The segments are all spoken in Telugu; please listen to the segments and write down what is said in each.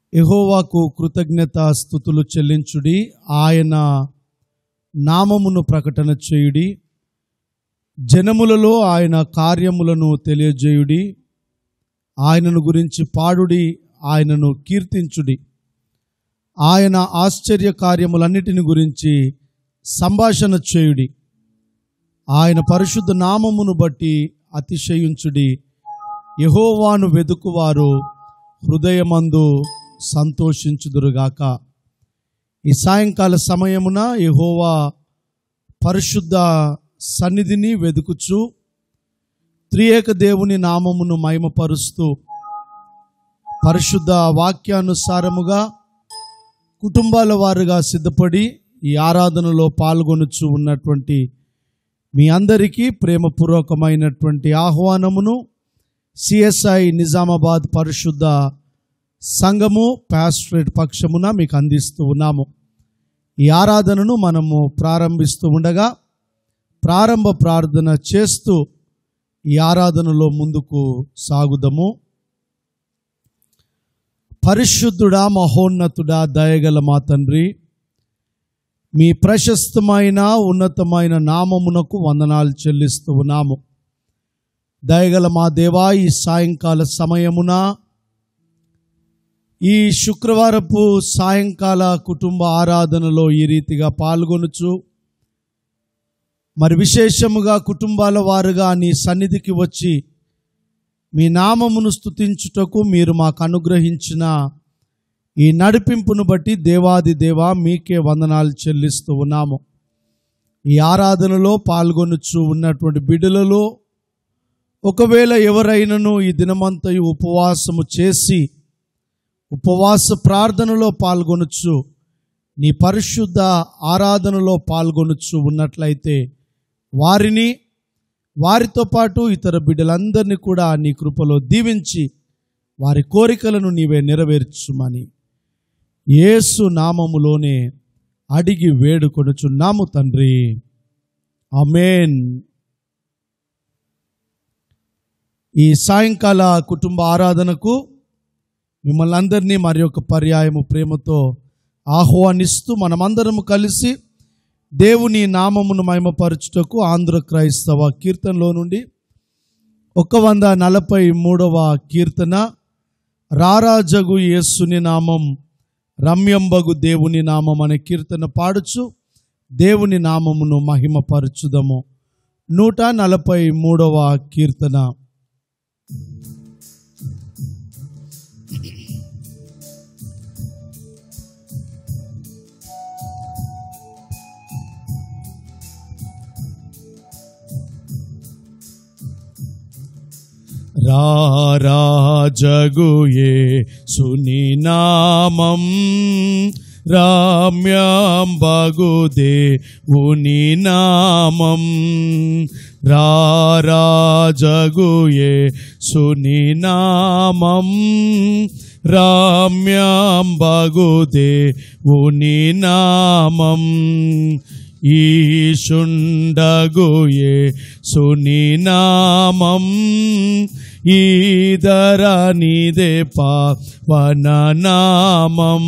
యెహోవాకు కృతజ్ఞత స్థుతులు చెల్లించుడి ఆయన నామమును ప్రకటన చేయుడి జనములలో ఆయన కార్యములను తెలియజేయుడి ఆయనను గురించి పాడుడి ఆయనను కీర్తించుడి ఆయన ఆశ్చర్య కార్యములన్నిటిని గురించి సంభాషణ చేయుడి ఆయన పరిశుద్ధ నామమును బట్టి అతిశయించుడి యహోవాను వెదుకువారు హృదయమందు సంతోషించుదురుగాక ఈ సాయంకాల సమయమున యహోవా పరిశుద్ధ సన్నిధిని వెదుకుచు త్రియేక దేవుని నామమును మహిమపరుస్తూ పరిశుద్ధ వాక్యానుసారముగా కుటుంబాల వారుగా సిద్ధపడి ఈ ఆరాధనలో పాల్గొనుచు ఉన్నటువంటి మీ అందరికీ ప్రేమపూర్వకమైనటువంటి ఆహ్వానమును సిఎస్ఐ నిజామాబాద్ పరిశుద్ధ సంఘము పాస్ట్రేట్ పక్షమున మీకు అందిస్తూ ఉన్నాము ఈ ఆరాధనను మనము ప్రారంభిస్తూ ఉండగా ప్రారంభ ప్రార్థన చేస్తూ ఈ ఆరాధనలో ముందుకు సాగుదము పరిశుద్ధుడా మహోన్నతుడా దయగల మా తండ్రి మీ ప్రశస్తమైన ఉన్నతమైన నామమునకు వందనాలు చెల్లిస్తూ ఉన్నాము దయగల మా దేవా ఈ సాయంకాల సమయమున ఈ శుక్రవారపు సాయంకాల కుటుంబ ఆరాధనలో ఈ రీతిగా పాల్గొనుచు మరి విశేషముగా కుటుంబాల వారుగా నీ సన్నిధికి వచ్చి మీ నామమును స్తుతించుటకు మీరు మాకు అనుగ్రహించిన ఈ నడిపింపును బట్టి దేవాది దేవా మీకే వందనాలు చెల్లిస్తూ ఉన్నాము ఈ ఆరాధనలో పాల్గొనుచు ఉన్నటువంటి బిడ్డలలో ఒకవేళ ఎవరైనను ఈ దినమంతయు ఉపవాసము చేసి ఉపవాస ప్రార్థనలో పాల్గొనొచ్చు నీ పరిశుద్ధ ఆరాధనలో పాల్గొనొచ్చు ఉన్నట్లయితే వారిని వారితో పాటు ఇతర బిడ్డలందరినీ కూడా నీ కృపలో దీవించి వారి కోరికలను నీవే నెరవేర్చుమని యేసు నామములోనే అడిగి వేడుకొనుచున్నాము తండ్రి అమేన్ ఈ సాయంకాల కుటుంబ ఆరాధనకు మిమ్మల్ని అందరినీ మరి ఒక పర్యాయము ప్రేమతో ఆహ్వానిస్తూ మనమందరము కలిసి దేవుని నామమును మహిమపరచుటకు ఆంధ్ర క్రైస్తవ కీర్తనలో నుండి ఒక వంద నలభై మూడవ కీర్తన రారాజగు యేసుని నామం రమ్యంబగు దేవుని నామం అనే కీర్తన పాడుచు దేవుని నామమును మహిమపరచుదము నూట నలభై మూడవ కీర్తన రారాజగుయే సుని నామం రామ్యాంబగుదే ఉని నామం రారాజగుయే సుని నామం రామ్యాంబగుదే ఉని నామం ఈశుండగుయే సుని నామం ఈదరనిదే పావననామం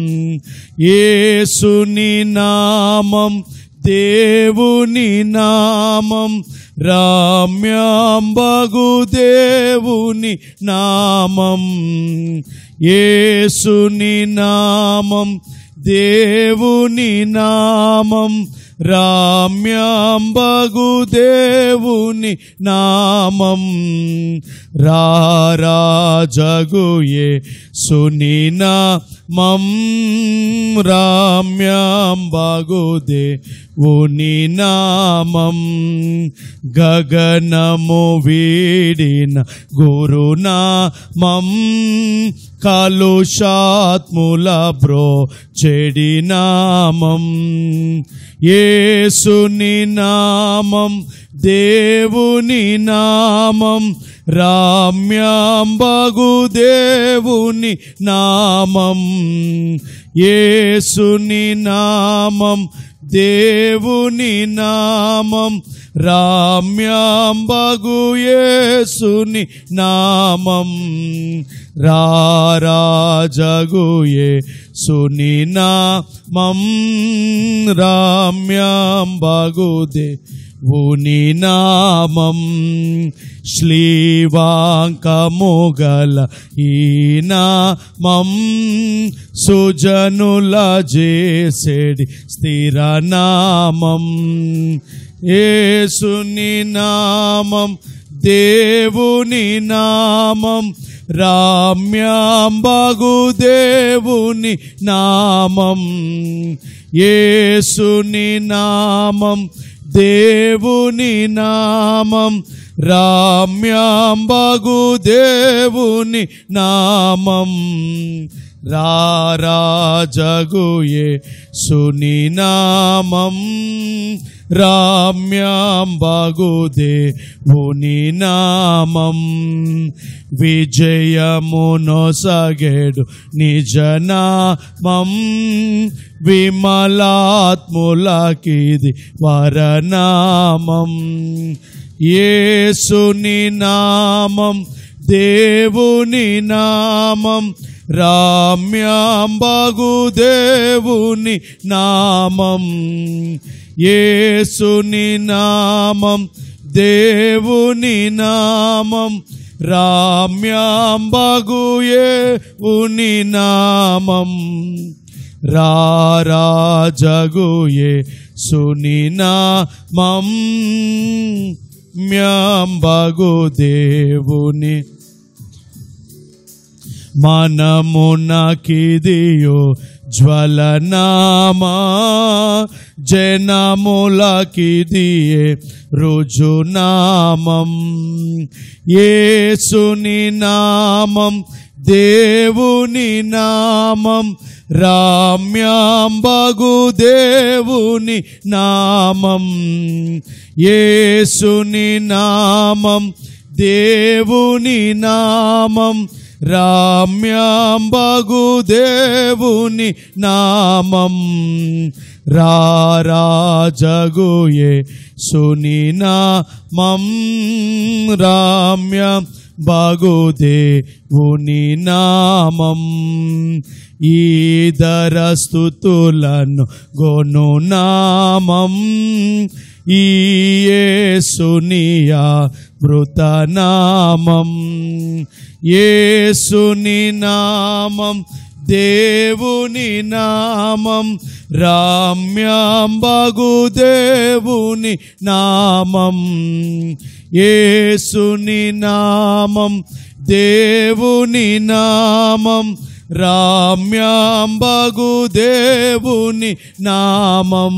యేసుని నామం దేవుని నామం రామ్యాంబగు దేవుని నామం యేసుని నామం దేవుని నామం రామ్యాంబగు దేవుని నామం రారాజగుయే సుని నామం రామ్యాంబగు దేవుని నామం గగనము వీడిన గురునామం కలుషాత్ముల బ్రో చెడి నామం యేసుని నామం దేవుని నామం రామ్యాంబగు దేవుని నామం యేసుని నామం దేవుని నామం రామ్యాంబగు యేసుని నామం రారాజగుయే సుని నామం రామ్యాంబగుదే ఉని నామం శ్లీవాంకముగల ఈ నామం సుజనుల చేసేడి స్థిర నామం ఏసుని నామం దేవుని నామం రామ్యాంబగు దేవుని నామం యేసుని నామం దేవుని నామం రామ్యాంబగు దేవుని నామం రారాజగుయే సుని నామం రామ్యాంబగు దేవుని నామం విజయమునొసగెడు నిజనామం విమలాత్ములకిది వరనామం యేసుని నామం దేవుని నామం రామ్యాంబగు దేవుని నామం యేసుని నామం దేవుని నామం రామ్యాంబగు యేవుని నామం రారాజగుయే సుని నామం మ్యాంబగు దేవుని మనమునకిదియో జ్వలనామా జనములకిదియే రుజునామం యేసుని నామం దేవుని నామం రామ్యాంబగు దేవుని నామం యేసుని నామం దేవుని నామం రామ్యాంబగు దేవుని నామం రారాజగుయే సుని నామం రామ్యం బగుదేవుని నామం ఈదర స్థుతులను గొను నామం ఈయేసునియా మృతనామం యేసుని నామం దేవుని నామం రామ్యాంబగు దేవుని నామం యేసుని నామం దేవుని నామం రామ్యాంబగు దేవుని నామం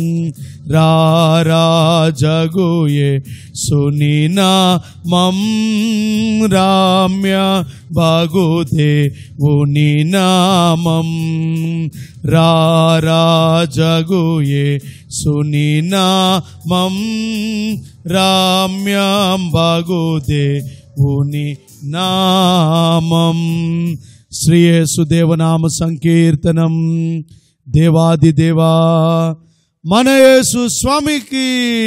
రారాజగుయే సుని నామం రామ్య బగుదేవుని నామం రారాజగుయే సుని నామం రామ్యం బగుదేవుని నామం శ్రీయేసు దేవనామ సంకీర్తనం దేవాది దేవా మన యేసు స్వామికి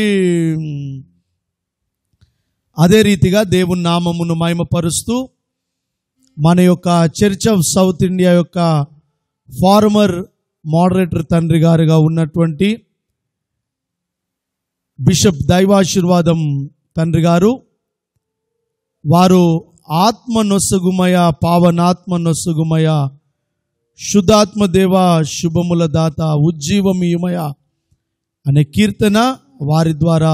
అదే రీతిగా దేవుని నామమును మహిమపరుస్తూ మన యొక్క చర్చ్ ఆఫ్ సౌత్ ఇండియా యొక్క ఫార్మర్ మోడరేటర్ తండ్రి గారుగా ఉన్నటువంటి బిషప్ దైవాశీర్వాదం తండ్రి గారు వారు ఆత్మ నొసగుమయ పావనాత్మ నొసగుమయ శుద్ధాత్మ దేవ శుభముల దాత ఉజ్జీవమీయమయ అనే కీర్తన వారి ద్వారా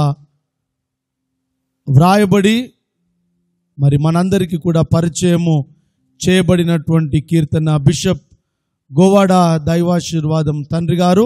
వ్రాయబడి మరి మనందరికీ కూడా పరిచయము చేయబడినటువంటి కీర్తన బిషప్ గోవాడ దైవాశీర్వాదం తండ్రి గారు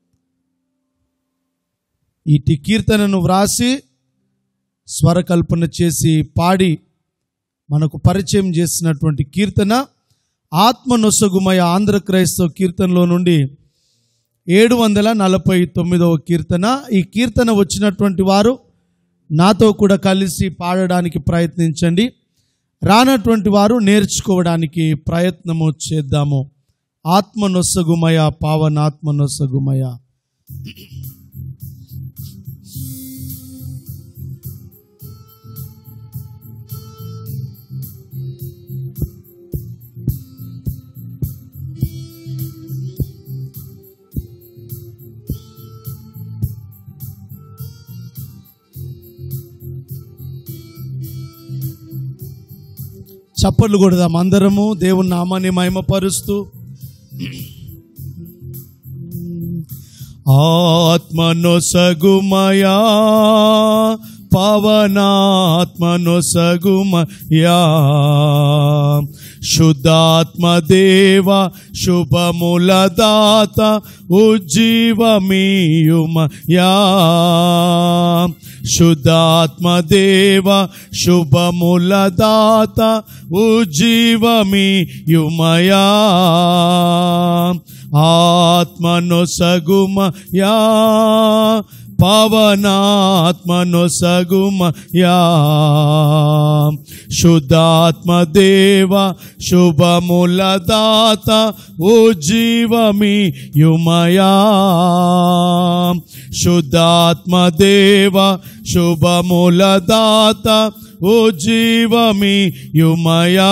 ఇటు కీర్తనను వ్రాసి స్వరకల్పన చేసి పాడి మనకు పరిచయం చేసినటువంటి కీర్తన ఆత్మ నొసగుమయ ఆంధ్ర క్రైస్తవ కీర్తనలో నుండి ఏడు వందల నలభై తొమ్మిదవ కీర్తన ఈ కీర్తన వచ్చినటువంటి వారు నాతో కూడా కలిసి పాడడానికి ప్రయత్నించండి రానటువంటి వారు నేర్చుకోవడానికి ప్రయత్నము చేద్దాము ఆత్మ నొసగుమయ పావనాత్మ నొసగుమయ చప్పట్లు కొడదాం అందరము దేవుని నామాన్ని మహిమపరుస్తూ ఆత్మనొసగుమయా పవనాత్మనొసగుమయా శుద్ధాత్మదేవ శుభములదాత ఉజ్జీవమీయుమయా శుద్ధాత్మదేవ శుభములదాత ఉజ్జీవమీయుమయా ఆత్మనొసగుమయా పవనాత్మనొసగుమయా శుద్ధాత్మదేవ శుభములదాత ఉజ్జీవమి యుమయా శుద్ధాత్మదేవ శుభములదాత ఉజ్జీవమి యుమయా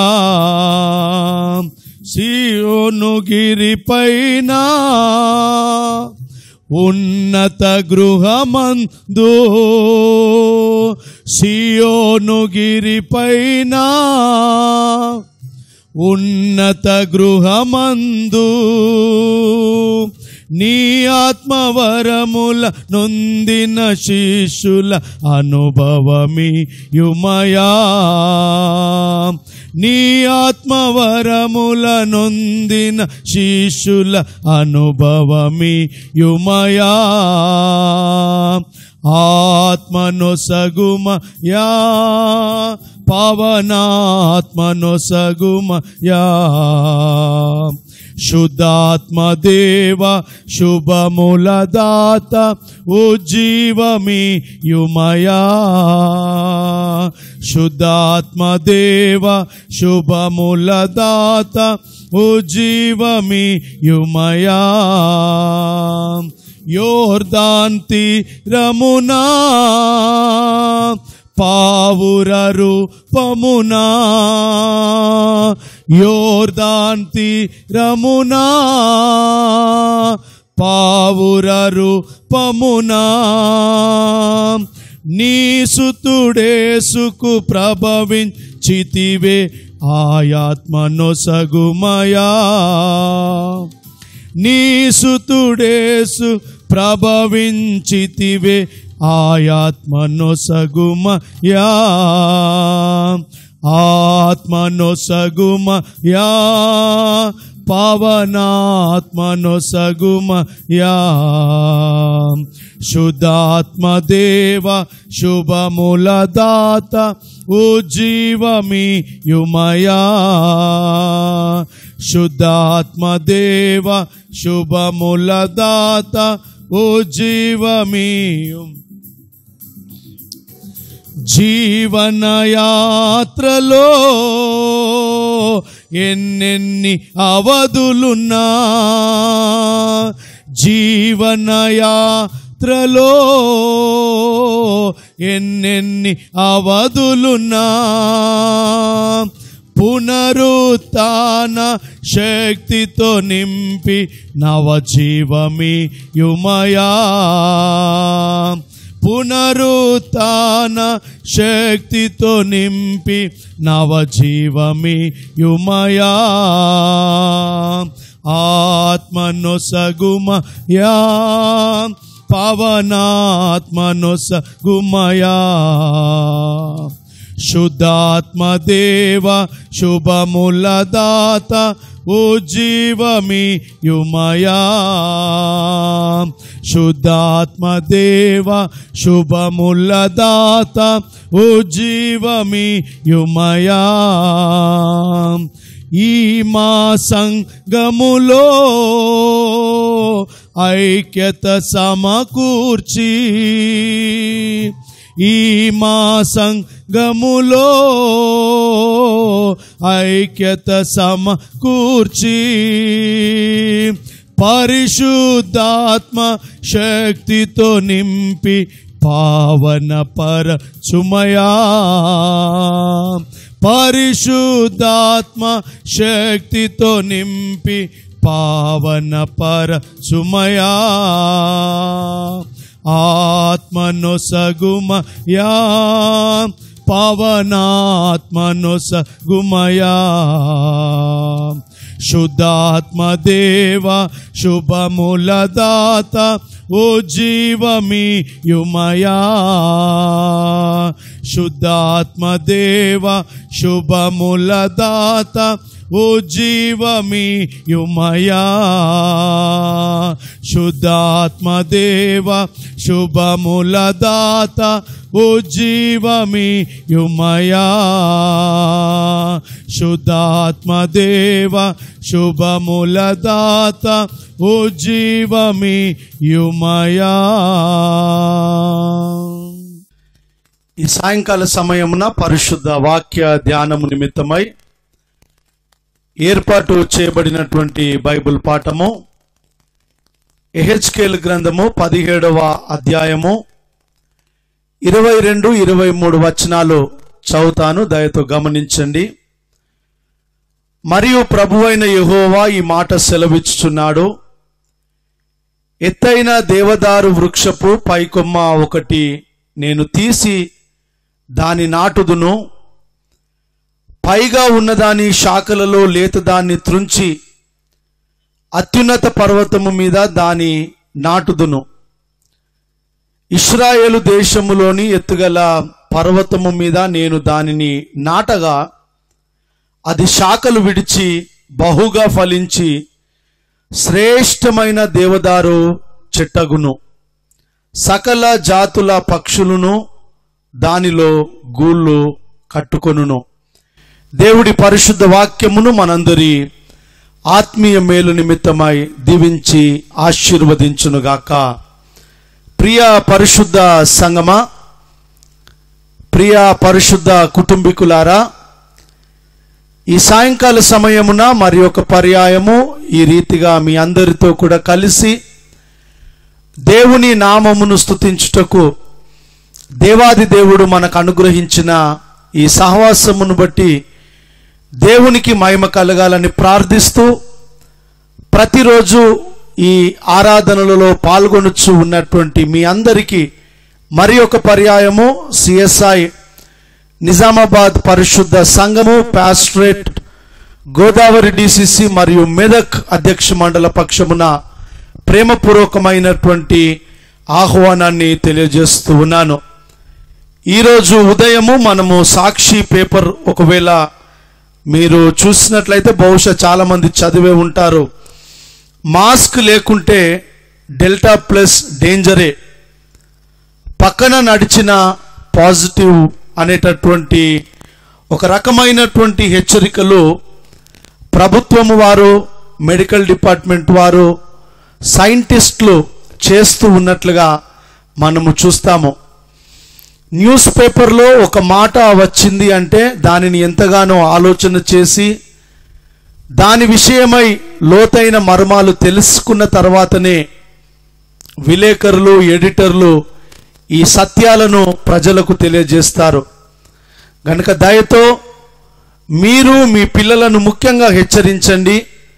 సియోను గిరిపైన ఉన్నత గృహమందు సియోను గిరిపైన ఉన్నత గృహమందు నీ ఆత్మవరముల నొందిన శిష్యుల అనుభవమి యుమయా నీ ఆత్మవరముల నొందిన శిష్యుల అనుభవమి యుమయా ఆత్మనొసగుమయా పవనాత్మనొసగుమయా శుద్ధాత్మదేవ శుభములదాత ఉజ్జీవమి యుమయా శుద్ధాత్మదేవ శుభములదాత ఉజ్జీవమి యుమయా యోర్దాన్ తీరమునా పావురరు పమునా యోర్దాన్ తీరమునా పావురరు పమునా నీ సుతుడేసుకు ప్రభవించితివే ఆయాత్మనొసగుమయా నీ సుతుడేసు ప్రభవించితివే ఆయాత్మనొసగుమయా ఆత్మనొసగుమయా పవనాత్మనొసగుమయా శుద్ధాత్మదేవ శుభములదాత ఉజ్జీవమి యుమయా శుద్ధాత్మదేవ శుభములదాత ఉజ్జీవమీయు జీవనయాత్రలో ఎన్నెన్ని అవధులున్నా జీవనయాత్రలో ఎన్నెన్ని అవధులున్నా పునరుత్న శక్తితో నింపి నవజీవమి యుమయా పునరుత్న శక్తితో నింపి నవజీవమి యుమయా ఆత్మనొసగుమయా పవనాత్మనొసగుమయా శుద్ధాత్మదేవ శుభములదాత ఉజ్జీవమి యుమయా శుద్ధాత్మదేవ శుభములదాత ఉజ్జీవమి యుమయా ఈ మా సంగములో ఐక్యత సమకూర్చి ఈ మా సంగములో ఐక్యత సమకూర్చి పరిశుద్ధాత్మ శక్తితో నింపి పావన పర చుమయా పరిశుద్ధాత్మ శక్తితో నింపి పావన పర చుమయా ఆత్మను సగుమయా పవనాత్మను సగుమయా శుద్ధాత్మ దేవ శుభముల దాత ఓ జీవమి యుమయా శుద్ధాత్మ దేవ శుభముల దాత ఓ జీవమి యుమయా శుద్ధాత్మ దేవ శుభముల దాత ఓ జీవమి యుమయా శుద్ధాత్మ దేవ శుభముల దాత ఓ జీవమి యుమయా ఈ సాయంకాల సమయమున పరిశుద్ధ వాక్య ధ్యానము నిమిత్తమై ఏర్పాటు చేయబడినటువంటి బైబిల్ పాఠము ఎహెచ్కేల్ గ్రంథము పదిహేడవ అధ్యాయము ఇరవై రెండు ఇరవై మూడు వచనాలు చదువుతాను దయతో గమనించండి మరియు ప్రభువైన యెహోవా ఈ మాట సెలవిచ్చుచున్నాడు ఎత్తైన దేవదారు వృక్షపు పైకొమ్మ ఒకటి నేను తీసి దాని నాటుదును పైగా ఉన్నదాని శాఖలలో లేత దాన్ని త్రుంచి అత్యున్నత పర్వతము మీద దాని నాటుదును ఇస్రాయేలు దేశములోని ఎత్తుగల పర్వతము మీద నేను దానిని నాటగా అది శాఖలు విడిచి బహుగా ఫలించి శ్రేష్టమైన దేవదారు చెట్టగును సకల జాతుల పక్షులను దానిలో గూళ్ళు కట్టుకొనును దేవుడి పరిశుద్ధ వాక్యమును మనందరి ఆత్మీయ మేలు నిమిత్తమై దీవించి ఆశీర్వదించునుగాక ప్రియ పరిశుద్ధ సంగమా ప్రియ పరిశుద్ధ కుటుంబీకులారా ఈ సాయంకాల సమయమున మరి ఒక పర్యాయము ఈ రీతిగా మీ అందరితో కూడా కలిసి దేవుని నామమును స్తుతించుటకు దేవాది దేవుడు మనకు అనుగ్రహించిన ఈ సహవాసమును బట్టి దేవునికి మహిమ కలగాలని ప్రార్థిస్తూ ప్రతిరోజు ఈ ఆరాధనలలో పాల్గొనొచ్చు ఉన్నటువంటి మీ అందరికీ మరి ఒక పర్యాయము సిఎస్ఐ నిజామాబాద్ పరిశుద్ధ సంఘము పాస్ట్రేట్ గోదావరి డిసిసి మరియు మెదక్ అధ్యక్ష మండల పక్షమున ప్రేమపూర్వకమైనటువంటి ఆహ్వానాన్ని తెలియజేస్తూ ఉన్నాను ఈరోజు ఉదయము మనము సాక్షి పేపర్ ఒకవేళ మీరు చూసినట్లయితే బహుశా చాలామంది చదివే ఉంటారు మాస్క్ లేకుంటే డెల్టా ప్లస్ డేంజరే పక్కన నడిచిన పాజిటివ్ అనేటటువంటి ఒక రకమైనటువంటి హెచ్చరికలు ప్రభుత్వము వారు మెడికల్ డిపార్ట్మెంట్ వారు సైంటిస్టులు చేస్తూ ఉన్నట్లుగా మనము చూస్తాము న్యూస్ పేపర్లో ఒక మాట వచ్చింది అంటే దానిని ఎంతగానో ఆలోచన చేసి దాని విషయమై లోతైన మర్మాలు తెలుసుకున్న తర్వాతనే విలేకరులు ఎడిటర్లు ఈ సత్యాలను ప్రజలకు తెలియజేస్తారు గనుక దయతో మీరు మీ పిల్లలను ముఖ్యంగా హెచ్చరించండి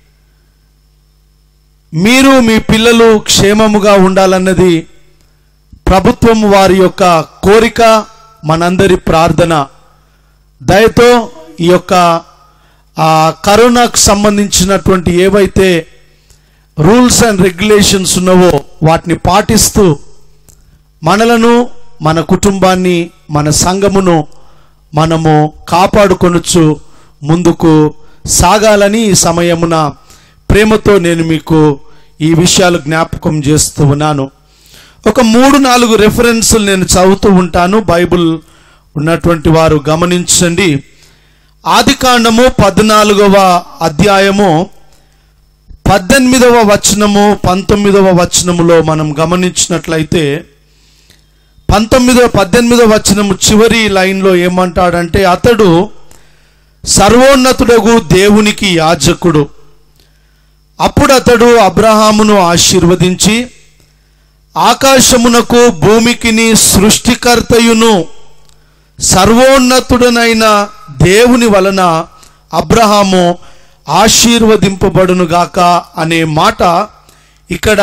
మీరు మీ పిల్లలు క్షేమముగా ఉండాలన్నది ప్రభుత్వం వారి యొక్క కోరిక మనందరి ప్రార్థన దయతో ఈ యొక్క ఆ కరోనాకు సంబంధించినటువంటి ఏవైతే రూల్స్ అండ్ రెగ్యులేషన్స్ ఉన్నవో వాటిని పాటిస్తూ మనలను మన కుటుంబాన్ని మన సంఘమును మనము కాపాడుకొనొచ్చు ముందుకు సాగాలని ఈ సమయమున ప్రేమతో నేను మీకు ఈ విషయాలు జ్ఞాపకం చేస్తూ ఉన్నాను ఒక మూడు నాలుగు రెఫరెన్సులు నేను చదువుతూ ఉంటాను బైబిల్ ఉన్నటువంటి వారు గమనించండి ఆదికాండము పద్నాలుగవ అధ్యాయము పద్దెనిమిదవ వచనము పంతొమ్మిదవ వచనములో మనం గమనించినట్లయితే పంతొమ్మిదవ పద్దెనిమిదవ వచనము చివరి లైన్లో ఏమంటాడంటే అతడు సర్వోన్నతుడగు దేవునికి యాజకుడు అప్పుడు అతడు అబ్రహామును ఆశీర్వదించి ఆకాశమునకు భూమికిని సృష్టికర్తయును సర్వోన్నతుడనైన దేవుని వలన అబ్రహాము ఆశీర్వదింపబడునుగాక అనే మాట ఇక్కడ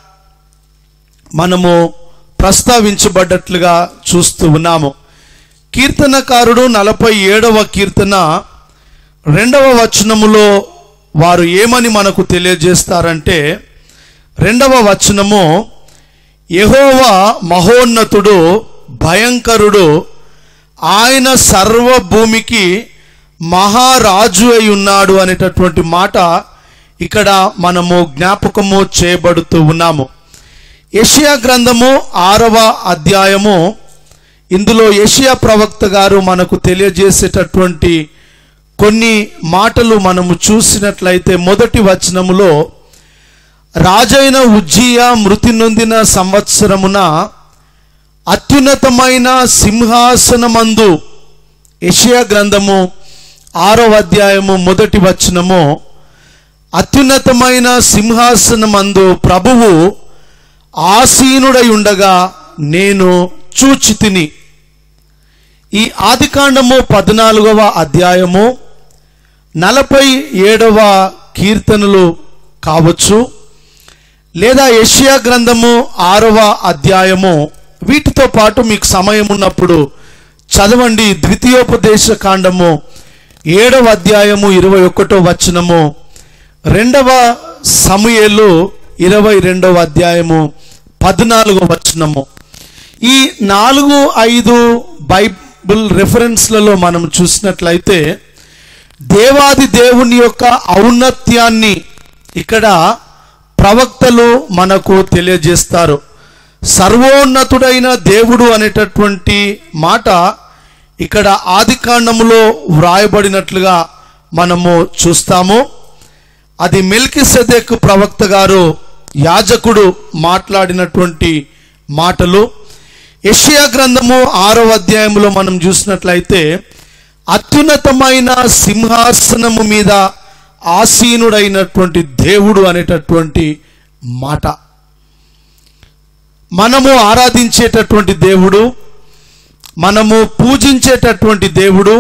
మనము ప్రస్తావించబడ్డట్లుగా చూస్తూ ఉన్నాము కీర్తనకారుడు నలభై ఏడవ కీర్తన రెండవ వచనములో వారు ఏమని మనకు తెలియజేస్తారంటే రెండవ వచనము యెహోవా మహోన్నతుడు భయంకరుడు ఆయన సర్వ భూమికి మహారాజు అయి ఉన్నాడు అనేటటువంటి మాట ఇక్కడ మనము జ్ఞాపకము చేయబడుతూ ఉన్నాము యెషయా గ్రంథము ఆరవ అధ్యాయము ఇందులో యెషయా ప్రవక్త గారు మనకు తెలియజేసేటటువంటి కొన్ని మాటలు మనము చూసినట్లయితే మొదటి వచనములో రాజైన ఉజ్జియా మృతి నొందిన సంవత్సరమున అత్యున్నతమైన సింహాసనమందు యెషయా గ్రంథము ఆరో అధ్యాయము మొదటి వచనము అత్యున్నతమైన సింహాసనమందు ప్రభువు ఆసీనుడై ఉండగా నేను చూచితిని ఈ ఆదికాండము పద్నాలుగవ అధ్యాయము నలభై ఏడవ కీర్తనలు కావచ్చు లేదా యెషయా గ్రంథము ఆరవ అధ్యాయము వీటితో పాటు మీకు సమయం ఉన్నప్పుడు చదవండి ద్వితీయోపదేశ కాండము ఏడవ అధ్యాయము ఇరవై ఒకటో వచనము రెండవ సమయలు ఇరవై రెండవ అధ్యాయము పద్నాలుగో వచనము ఈ నాలుగు ఐదు బైబిల్ రెఫరెన్స్లలో మనం చూసినట్లయితే దేవాది దేవుని యొక్క ఔన్నత్యాన్ని ఇక్కడ ప్రవక్తలు మనకు తెలియజేస్తారు సర్వోన్నతుడైన దేవుడు అనేటటువంటి మాట ఇక్కడ ఆదికాండములో వ్రాయబడినట్లుగా మనము చూస్తాము అది మెల్కి సెదెక్ ప్రవక్త గారు యాజకుడు మాట్లాడినటువంటి మాటలు యెషయా గ్రంథము ఆరవ అధ్యాయంలో మనం చూసినట్లయితే అత్యున్నతమైన సింహాసనము మీద ఆసీనుడైనటువంటి దేవుడు అనేటటువంటి మాట మనము ఆరాధించేటటువంటి దేవుడు మనము పూజించేటటువంటి దేవుడు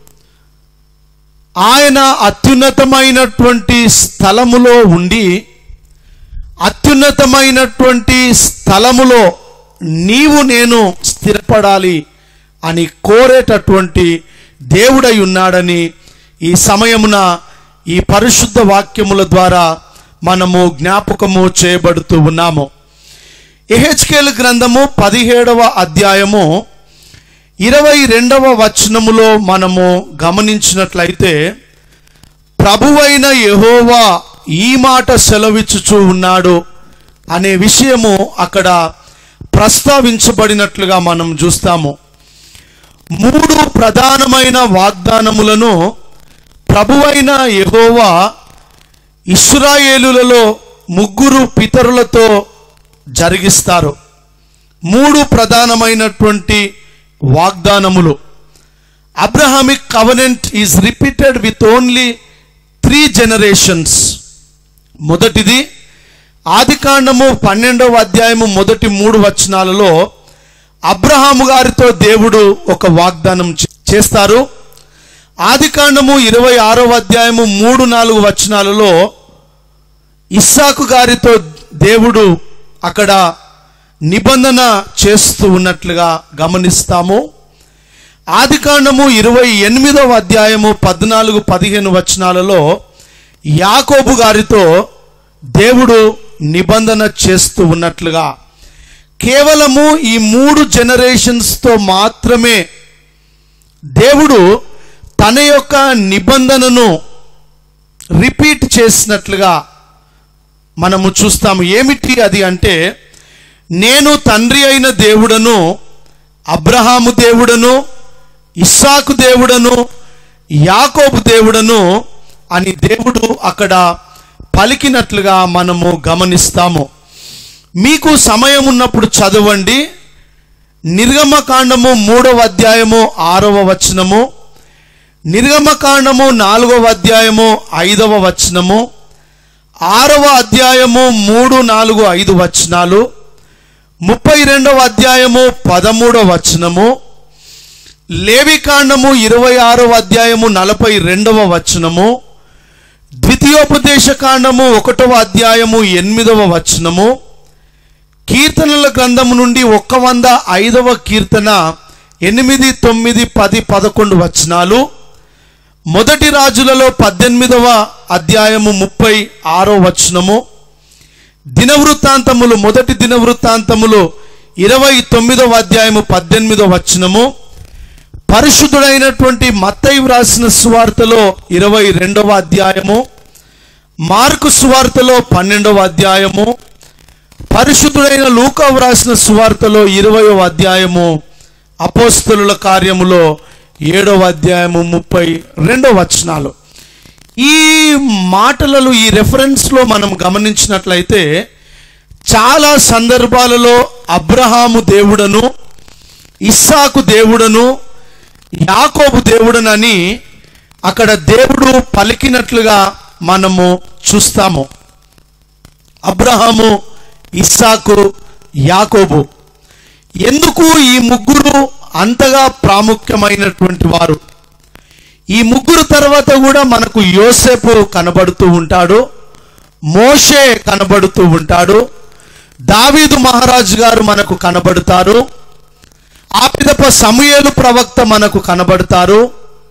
ఆయన అత్యున్నతమైనటువంటి స్థలములో ఉండి అత్యున్నతమైనటువంటి స్థలములో నీవు నేను స్థిరపడాలి అని కోరేటటువంటి దేవుడై ఉన్నాడని ఈ సమయమున ఈ పరిశుద్ధ వాక్యముల ద్వారా మనము జ్ఞాపకము చేయబడుతూ ఉన్నాము ఎహెచ్కేల్ గ్రంథము పదిహేడవ అధ్యాయము ఇరవై రెండవ వచనములో మనము గమనించినట్లయితే ప్రభువైన యెహోవా ఈ మాట సెలవిచ్చుచూ ఉన్నాడు అనే విషయము అక్కడ ప్రస్తావించబడినట్లుగా మనం చూస్తాము మూడు ప్రధానమైన వాగ్దానములను ప్రభువైన యెహోవా ఇస్రాయేలులలో ముగ్గురు పితరులతో జరిగిస్తారు మూడు ప్రధానమైనటువంటి వాగ్దానములు Abrahamic covenant is repeated with only three generations మొదటిది ఆదికాండము పన్నెండవ అధ్యాయము మొదటి మూడు వచనాలలో అబ్రహాము గారితో దేవుడు ఒక వాగ్దానం చే- చేస్తారు ఆదికాండము ఇరవై ఆరవ అధ్యాయము మూడు నాలుగు వచనాలలో ఇస్సాకు గారితో దేవుడు అక్కడ నిబంధన చేస్తూ ఉన్నట్లుగా గమనిస్తాము ఆదికాండము ఇరవై ఎనిమిదవ అధ్యాయము పద్నాలుగు పదిహేను వచనాలలో యాకోబు గారితో దేవుడు నిబంధన చేస్తూ ఉన్నట్లుగా కేవలము ఈ మూడు జనరేషన్స్తో మాత్రమే దేవుడు తన యొక్క నిబంధనను రిపీట్ చేసినట్లుగా మనము చూస్తాము ఏమిటి అది అంటే నేను తండ్రి అయిన దేవుడను అబ్రహాము దేవుడను ఇస్సాకు దేవుడను యాకోబు దేవుడను అని దేవుడు అక్కడ పలికినట్లుగా మనము గమనిస్తాము మీకు సమయం ఉన్నప్పుడు చదవండి నిర్గమకాండము మూడవ అధ్యాయము ఆరవ వచనము నిర్గమకాండము నాలుగవ అధ్యాయము ఐదవ వచనము ఆరవ అధ్యాయము మూడు నాలుగు ఐదు వచనాలు ముప్పై రెండవ అధ్యాయము పదమూడవ వచనము లేవికాండము ఇరవై ఆరవ అధ్యాయము నలభై రెండవ వచనము ద్వితీయోపదేశ కాండము ఒకటవ అధ్యాయము ఎనిమిదవ వచనము కీర్తనల గ్రంథము నుండి ఒక్క వంద ఐదవ కీర్తన ఎనిమిది తొమ్మిది పది పదకొండు వచనాలు మొదటి రాజులలో పద్దెనిమిదవ అధ్యాయము ముప్పై ఆరో వచనము దినవృత్తాంతములు మొదటి దినవృత్తాంతములు ఇరవై తొమ్మిదవ అధ్యాయము పద్దెనిమిదవ వచనము పరిశుద్ధుడైనటువంటి మత్తయి వ్రాసిన సువార్తలో ఇరవై రెండవ అధ్యాయము మార్కు సువార్తలో పన్నెండవ అధ్యాయము పరిశుద్ధుడైన లూకా వ్రాసిన సువార్తలో ఇరవయవ అధ్యాయము అపోస్తలుల కార్యములో ఏడవ అధ్యాయము ముప్పై రెండవ వచనాలు ఈ మాటలలో ఈ రెఫరెన్స్లో మనం గమనించినట్లయితే చాలా సందర్భాలలో అబ్రహాము దేవుడను ఇస్సాకు దేవుడను యాకోబు దేవుడనని అక్కడ దేవుడు పలికినట్లుగా మనము చూస్తాము అబ్రహాము ఇస్సాకు యాకోబు ఎందుకు ఈ ముగ్గురు అంతగా ప్రాముఖ్యమైనటువంటి వారు ఈ ముగ్గురు తర్వాత కూడా మనకు యోసేపు కనబడుతూ ఉంటాడు మోషే కనబడుతూ ఉంటాడు దావీదు మహారాజు గారు మనకు కనబడతారు ఆ పిదప సమూయేలు ప్రవక్త మనకు కనబడతారు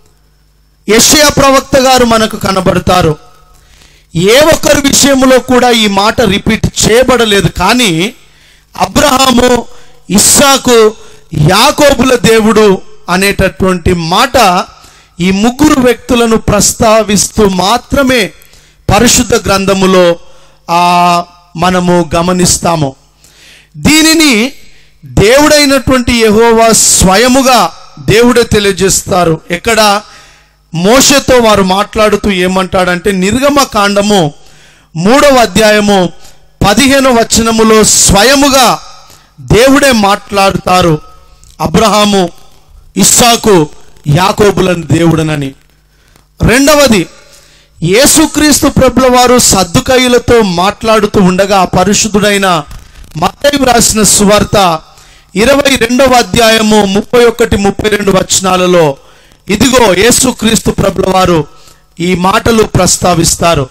యెషయా ప్రవక్త గారు మనకు కనబడతారు ఏ ఒక్కరి విషయంలో కూడా ఈ మాట రిపీట్ చేయబడలేదు కానీ అబ్రహాము ఇస్సాకు యాకోబుల దేవుడు అనేటటువంటి మాట ఈ ముగ్గురు వ్యక్తులను ప్రస్తావిస్తూ మాత్రమే పరిశుద్ధ గ్రంథములో ఆ మనము గమనిస్తాము దీనిని దేవుడైనటువంటి యెహోవా స్వయముగా దేవుడే తెలియజేస్తారు ఎక్కడ మోషతో వారు మాట్లాడుతూ ఏమంటాడంటే నిర్గమ కాండము మూడవ అధ్యాయము పదిహేను వచనములో స్వయముగా దేవుడే మాట్లాడుతారు అబ్రహాము ఇస్సాకు యాకోబులను దేవుడనని రెండవది యేసుక్రీస్తు ప్రభుల వారు సద్దుకయ్యులతో మాట్లాడుతూ ఉండగా పరిశుద్ధుడైన మత్తయి వ్రాసిన సువార్త ఇరవై రెండవ అధ్యాయము ముప్పై ఒకటి ముప్పై రెండు వచనాలలో ఇదిగో యేసుక్రీస్తు ప్రభుల వారు ఈ మాటలు ప్రస్తావిస్తారు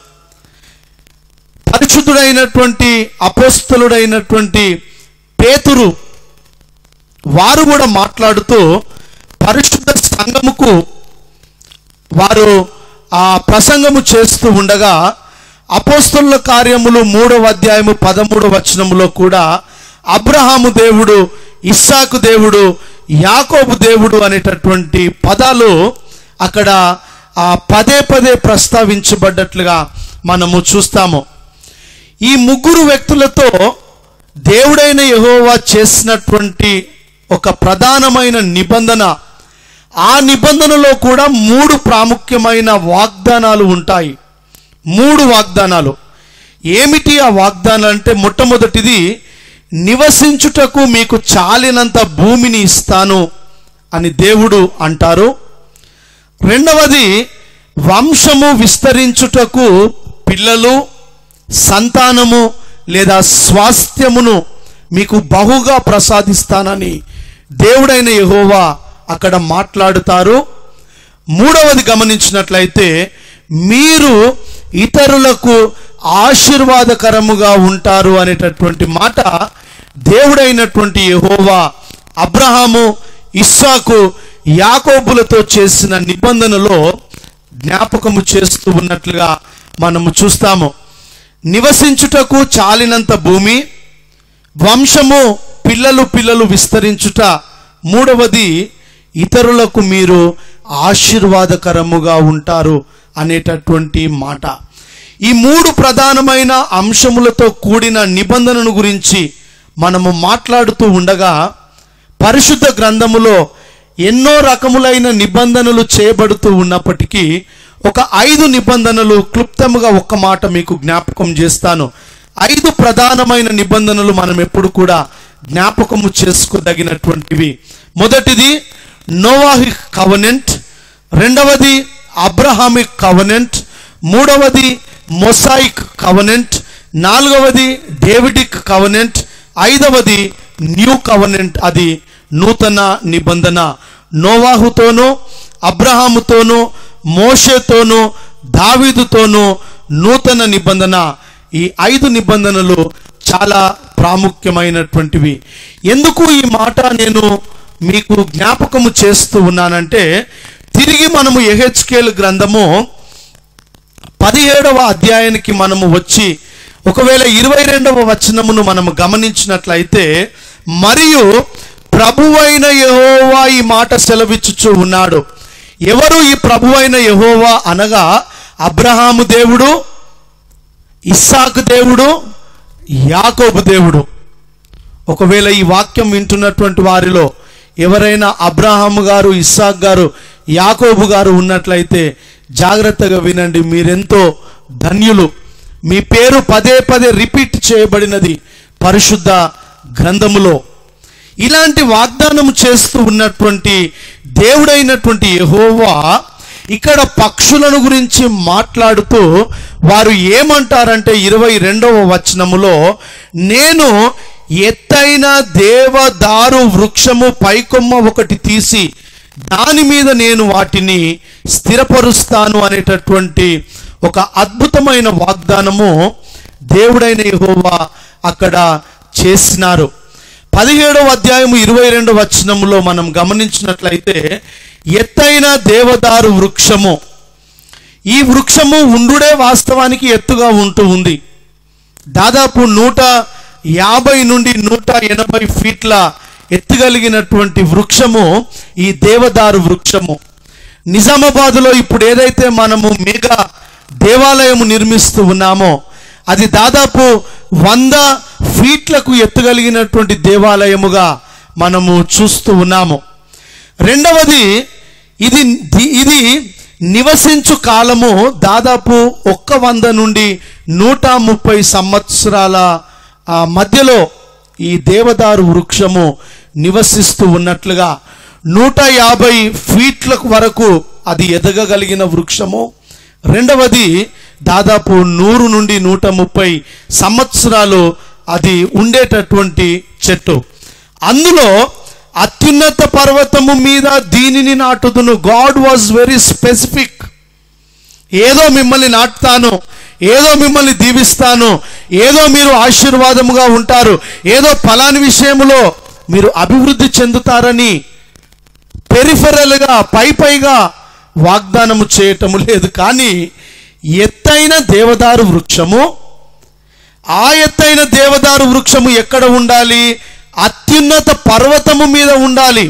పరిశుద్ధుడైనటువంటి అపోస్తలుడైనటువంటి పేతురు వారు కూడా మాట్లాడుతూ పరిశుద్ధ సంఘముకు వారు ఆ ప్రసంగము చేస్తూ ఉండగా అపోస్తుల కార్యములు మూడవ అధ్యాయము పదమూడవ వచనములో కూడా అబ్రహాము దేవుడు ఇస్సాకు దేవుడు యాకోబు దేవుడు అనేటటువంటి పదాలు అక్కడ ఆ పదే పదే ప్రస్తావించబడ్డట్లుగా మనము చూస్తాము ఈ ముగ్గురు వ్యక్తులతో దేవుడైన యెహోవా చేసినటువంటి ఒక ప్రధానమైన నిబంధన ఆ నిబంధనలో కూడా మూడు ప్రాముఖ్యమైన వాగ్దానాలు ఉంటాయి మూడు వాగ్దానాలు ఏమిటి ఆ వాగ్దానాలు అంటే మొట్టమొదటిది నివసించుటకు మీకు చాలినంత భూమిని ఇస్తాను అని దేవుడు అంటారు రెండవది వంశము విస్తరించుటకు పిల్లలు సంతానము లేదా స్వాస్థ్యమును మీకు బహుగా ప్రసాదిస్తానని దేవుడైన యెహోవా అక్కడ మాట్లాడుతారు మూడవది గమనించినట్లయితే మీరు ఇతరులకు ఆశీర్వాదకరముగా ఉంటారు అనేటటువంటి మాట దేవుడైనటువంటి యెహోవా అబ్రహాము ఇస్సాకు యాకోబులతో చేసిన నిబంధనలో జ్ఞాపకము చేస్తూ ఉన్నట్లుగా మనము చూస్తాము నివసించుటకు చాలినంత భూమి వంశము పిల్లలు పిల్లలు విస్తరించుట మూడవది ఇతరులకు మీరు ఆశీర్వాదకరముగా ఉంటారు అనేటటువంటి మాట ఈ మూడు ప్రధానమైన అంశములతో కూడిన నిబంధనను గురించి మనము మాట్లాడుతూ ఉండగా పరిశుద్ధ గ్రంథములో ఎన్నో రకములైన నిబంధనలు చేయబడుతూ ఉన్నప్పటికీ ఒక ఐదు నిబంధనలు క్లుప్తముగా ఒక్క మాట మీకు జ్ఞాపకం చేస్తాను ఐదు ప్రధానమైన నిబంధనలు మనం ఎప్పుడు కూడా జ్ఞాపకము చేసుకోదగినటువంటివి మొదటిది నోవాహిక్ కవనెంట్ రెండవది అబ్రహామిక్ కవనెంట్ మూడవది మొసాయిక్ కవనెంట్ నాలుగవది డేవిడిక్ కవనెంట్ ఐదవది న్యూ కవనెంట్ అది నూతన నిబంధన నోవాహుతోనూ అబ్రహాముతోనూ మోషేతోనూ దావీదుతోనూ నూతన నిబంధన ఈ ఐదు నిబంధనలు చాలా ప్రాముఖ్యమైనటువంటివి ఎందుకు ఈ మాట నేను మీకు జ్ఞాపకము చేస్తూ ఉన్నానంటే తిరిగి మనము ఎహెచ్కేల్ గ్రంథము పదిహేడవ అధ్యాయానికి మనము వచ్చి ఒకవేళ ఇరవై రెండవ వచనమును మనము గమనించినట్లయితే మరియు ప్రభువైన యెహోవా ఈ మాట సెలవిచ్చుచూ ఉన్నాడు ఎవరు ఈ ప్రభువైన యెహోవా అనగా అబ్రహాము దేవుడు ఇస్సాకు దేవుడు యాకోబు దేవుడు ఒకవేళ ఈ వాక్యం వింటున్నటువంటి వారిలో ఎవరైనా అబ్రహాము గారు ఇస్సాక్ గారు యాకోబు గారు ఉన్నట్లయితే జాగ్రత్తగా వినండి మీరెంతో ధన్యులు మీ పేరు పదే పదే రిపీట్ చేయబడినది పరిశుద్ధ గ్రంథములో ఇలాంటి వాగ్దానం చేస్తూ ఉన్నటువంటి దేవుడైనటువంటి యెహోవా ఇక్కడ పక్షులను గురించి మాట్లాడుతూ వారు ఏమంటారంటే ఇరవై రెండవ వచనములో నేను ఎత్తైన దేవదారు వృక్షము పైకొమ్మ ఒకటి తీసి దాని మీద నేను వాటిని స్థిరపరుస్తాను అనేటటువంటి ఒక అద్భుతమైన వాగ్దానము దేవుడైన యెహోవా అక్కడ చేసినారు పదిహేడవ అధ్యాయము ఇరవై రెండు వచనములో మనం గమనించినట్లయితే ఎత్తైన దేవదారు వృక్షము ఈ వృక్షము ఉండుడే వాస్తవానికి ఎత్తుగా ఉంటూ ఉంది దాదాపు నూట యాభై నుండి నూట ఎనభై ఫీట్ల ఎత్తుగలిగినటువంటి వృక్షము ఈ దేవదారు వృక్షము నిజామాబాద్లో ఇప్పుడు ఏదైతే మనము మెగా దేవాలయము నిర్మిస్తూ ఉన్నామో అది దాదాపు వంద ఫీట్లకు ఎత్తుగలిగినటువంటి దేవాలయముగా మనము చూస్తూ ఉన్నాము రెండవది ఇది ఇది నివసించు కాలము దాదాపు ఒక్క వంద నుండి నూట ముప్పై సంవత్సరాల ఆ మధ్యలో ఈ దేవదారు వృక్షము నివసిస్తూ ఉన్నట్లుగా నూట యాభై ఫీట్ల వరకు అది ఎదగగలిగిన వృక్షము రెండవది దాదాపు నూరు నుండి నూట ముప్పై సంవత్సరాలు అది ఉండేటటువంటి చెట్టు అందులో అత్యున్నత పర్వతము మీద దీనిని నాటుదును గాడ్ వాజ్ వెరీ స్పెసిఫిక్ ఏదో మిమ్మల్ని నాటుతాను ఏదో మిమ్మల్ని దీవిస్తాను ఏదో మీరు ఆశీర్వాదముగా ఉంటారు ఏదో ఫలాని విషయములో మీరు అభివృద్ధి చెందుతారని పెరిఫెరల్గా పై పైగా వాగ్దానము చేయటము లేదు కానీ ఎత్తైన దేవదారు వృక్షము ఆ ఎత్తైన దేవదారు వృక్షము ఎక్కడ ఉండాలి అత్యున్నత పర్వతము మీద ఉండాలి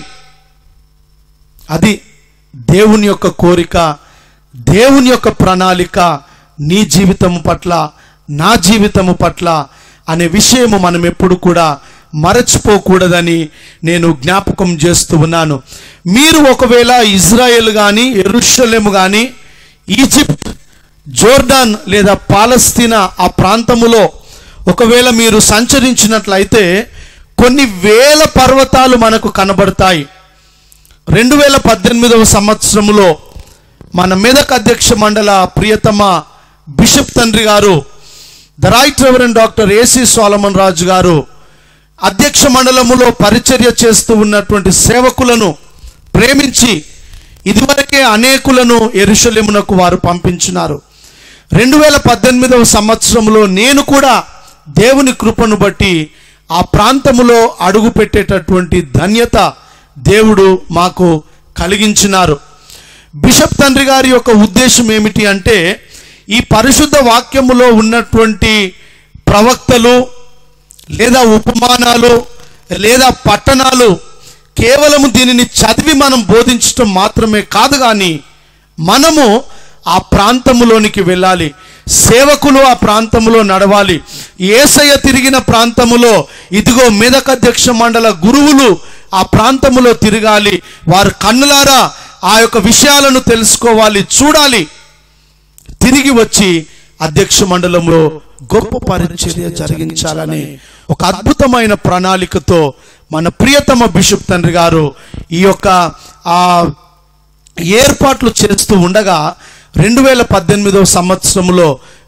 అది దేవుని యొక్క కోరిక దేవుని యొక్క ప్రణాళిక నీ జీవితము పట్ల నా జీవితము పట్ల అనే విషయము మనం ఎప్పుడు కూడా మరచిపోకూడదని నేను జ్ఞాపకం చేస్తూ ఉన్నాను మీరు ఒకవేళ ఇజ్రాయెల్ కానీ ఎరుషలేము కానీ ఈజిప్ట్ జోర్డాన్ లేదా పాలస్తీనా ఆ ప్రాంతములో ఒకవేళ మీరు సంచరించినట్లయితే కొన్ని వేల పర్వతాలు మనకు కనబడతాయి రెండు వేల పద్దెనిమిదవ సంవత్సరములో మన మెదక్ అధ్యక్ష మండల ప్రియతమ బిషప్ తండ్రి గారు the right reverend doctor AC Solomon రాజు గారు అధ్యక్ష మండలములో పరిచర్య చేస్తూ ఉన్నటువంటి సేవకులను ప్రేమించి ఇదివరకే అనేకులను ఎరుషలేమునకు వారు పంపించినారు రెండు వేల పద్దెనిమిదవ సంవత్సరంలో నేను కూడా దేవుని కృపను బట్టి ఆ ప్రాంతములో అడుగు పెట్టేటటువంటి ధన్యత దేవుడు మాకు కలిగించినారు బిషప్ తండ్రి గారి యొక్క ఉద్దేశం ఏమిటి అంటే ఈ పరిశుద్ధ వాక్యములో ఉన్నటువంటి ప్రవక్తలు లేదా ఉపమానాలు లేదా పట్టణాలు కేవలము దీనిని చదివి మనం బోధించటం మాత్రమే కాదు కానీ మనము ఆ ప్రాంతములోనికి వెళ్ళాలి సేవకులు ఆ ప్రాంతములో నడవాలి ఏసయ్య తిరిగిన ప్రాంతములో ఇదిగో మెదక్ అధ్యక్ష మండల గురువులు ఆ ప్రాంతములో తిరగాలి వారు కన్నులారా ఆ యొక్క విషయాలను తెలుసుకోవాలి చూడాలి తిరిగి వచ్చి అధ్యక్ష మండలంలో గొప్ప పరిచర్య జరిగించాలని ఒక అద్భుతమైన ప్రణాళికతో మన ప్రియతమ బిషప్ తండ్రి గారు ఈ యొక్క ఆ ఏర్పాట్లు చేస్తూ ఉండగా రెండు వేల పద్దెనిమిదవ సంవత్సరంలో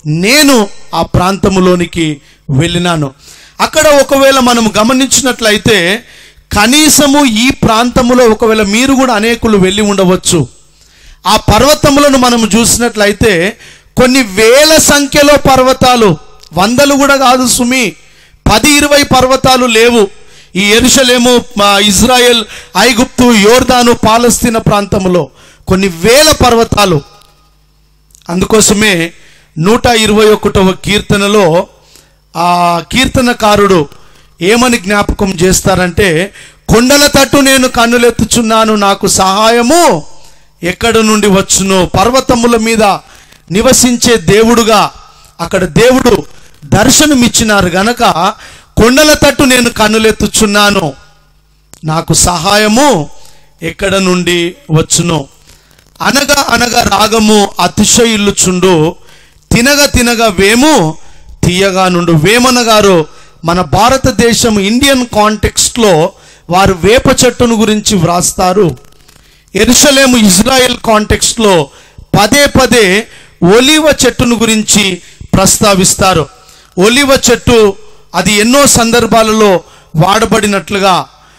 నేను ఆ ప్రాంతములోనికి వెళ్ళినాను అక్కడ ఒకవేళ మనం గమనించినట్లయితే కనీసము ఈ ప్రాంతములో ఒకవేళ మీరు కూడా అనేకులు వెళ్ళి ఉండవచ్చు ఆ పర్వతములను మనం చూసినట్లయితే కొన్ని వేల సంఖ్యలో పర్వతాలు వందలు కూడా కాదు సుమి పది ఇరవై పర్వతాలు లేవు ఈ ఎరుషలేము మా ఇజ్రాయెల్ ఐగుప్తు యోర్దాను పాలస్తీన ప్రాంతంలో కొన్ని వేల పర్వతాలు అందుకోసమే నూట ఇరవై ఒకటవ కీర్తనలో ఆ కీర్తనకారుడు ఏమని జ్ఞాపకం చేస్తారంటే కొండల తట్టు నేను కన్నులెత్తుచున్నాను నాకు సహాయము ఎక్కడ నుండి వచ్చును పర్వతముల మీద నివసించే దేవుడుగా అక్కడ దేవుడు దర్శనమిచ్చినారు గనక కొండల తట్టు నేను కన్నులెత్తుచున్నాను నాకు సహాయము ఎక్కడ నుండి వచ్చును అనగా అనగా రాగము అతిశయిల్లుచుండు తినగ తినగ వేము తీయగా నుండు వేమన గారు మన భారతదేశం ఇండియన్ కాంటెక్స్ట్లో వారు వేప చెట్టును గురించి వ్రాస్తారు ఎరుసలేము ఇజ్రాయెల్ కాంటెక్స్ట్లో పదే పదే ఒలివ చెట్టును గురించి ప్రస్తావిస్తారు ఒలివ చెట్టు అది ఎన్నో సందర్భాలలో వాడబడినట్లుగా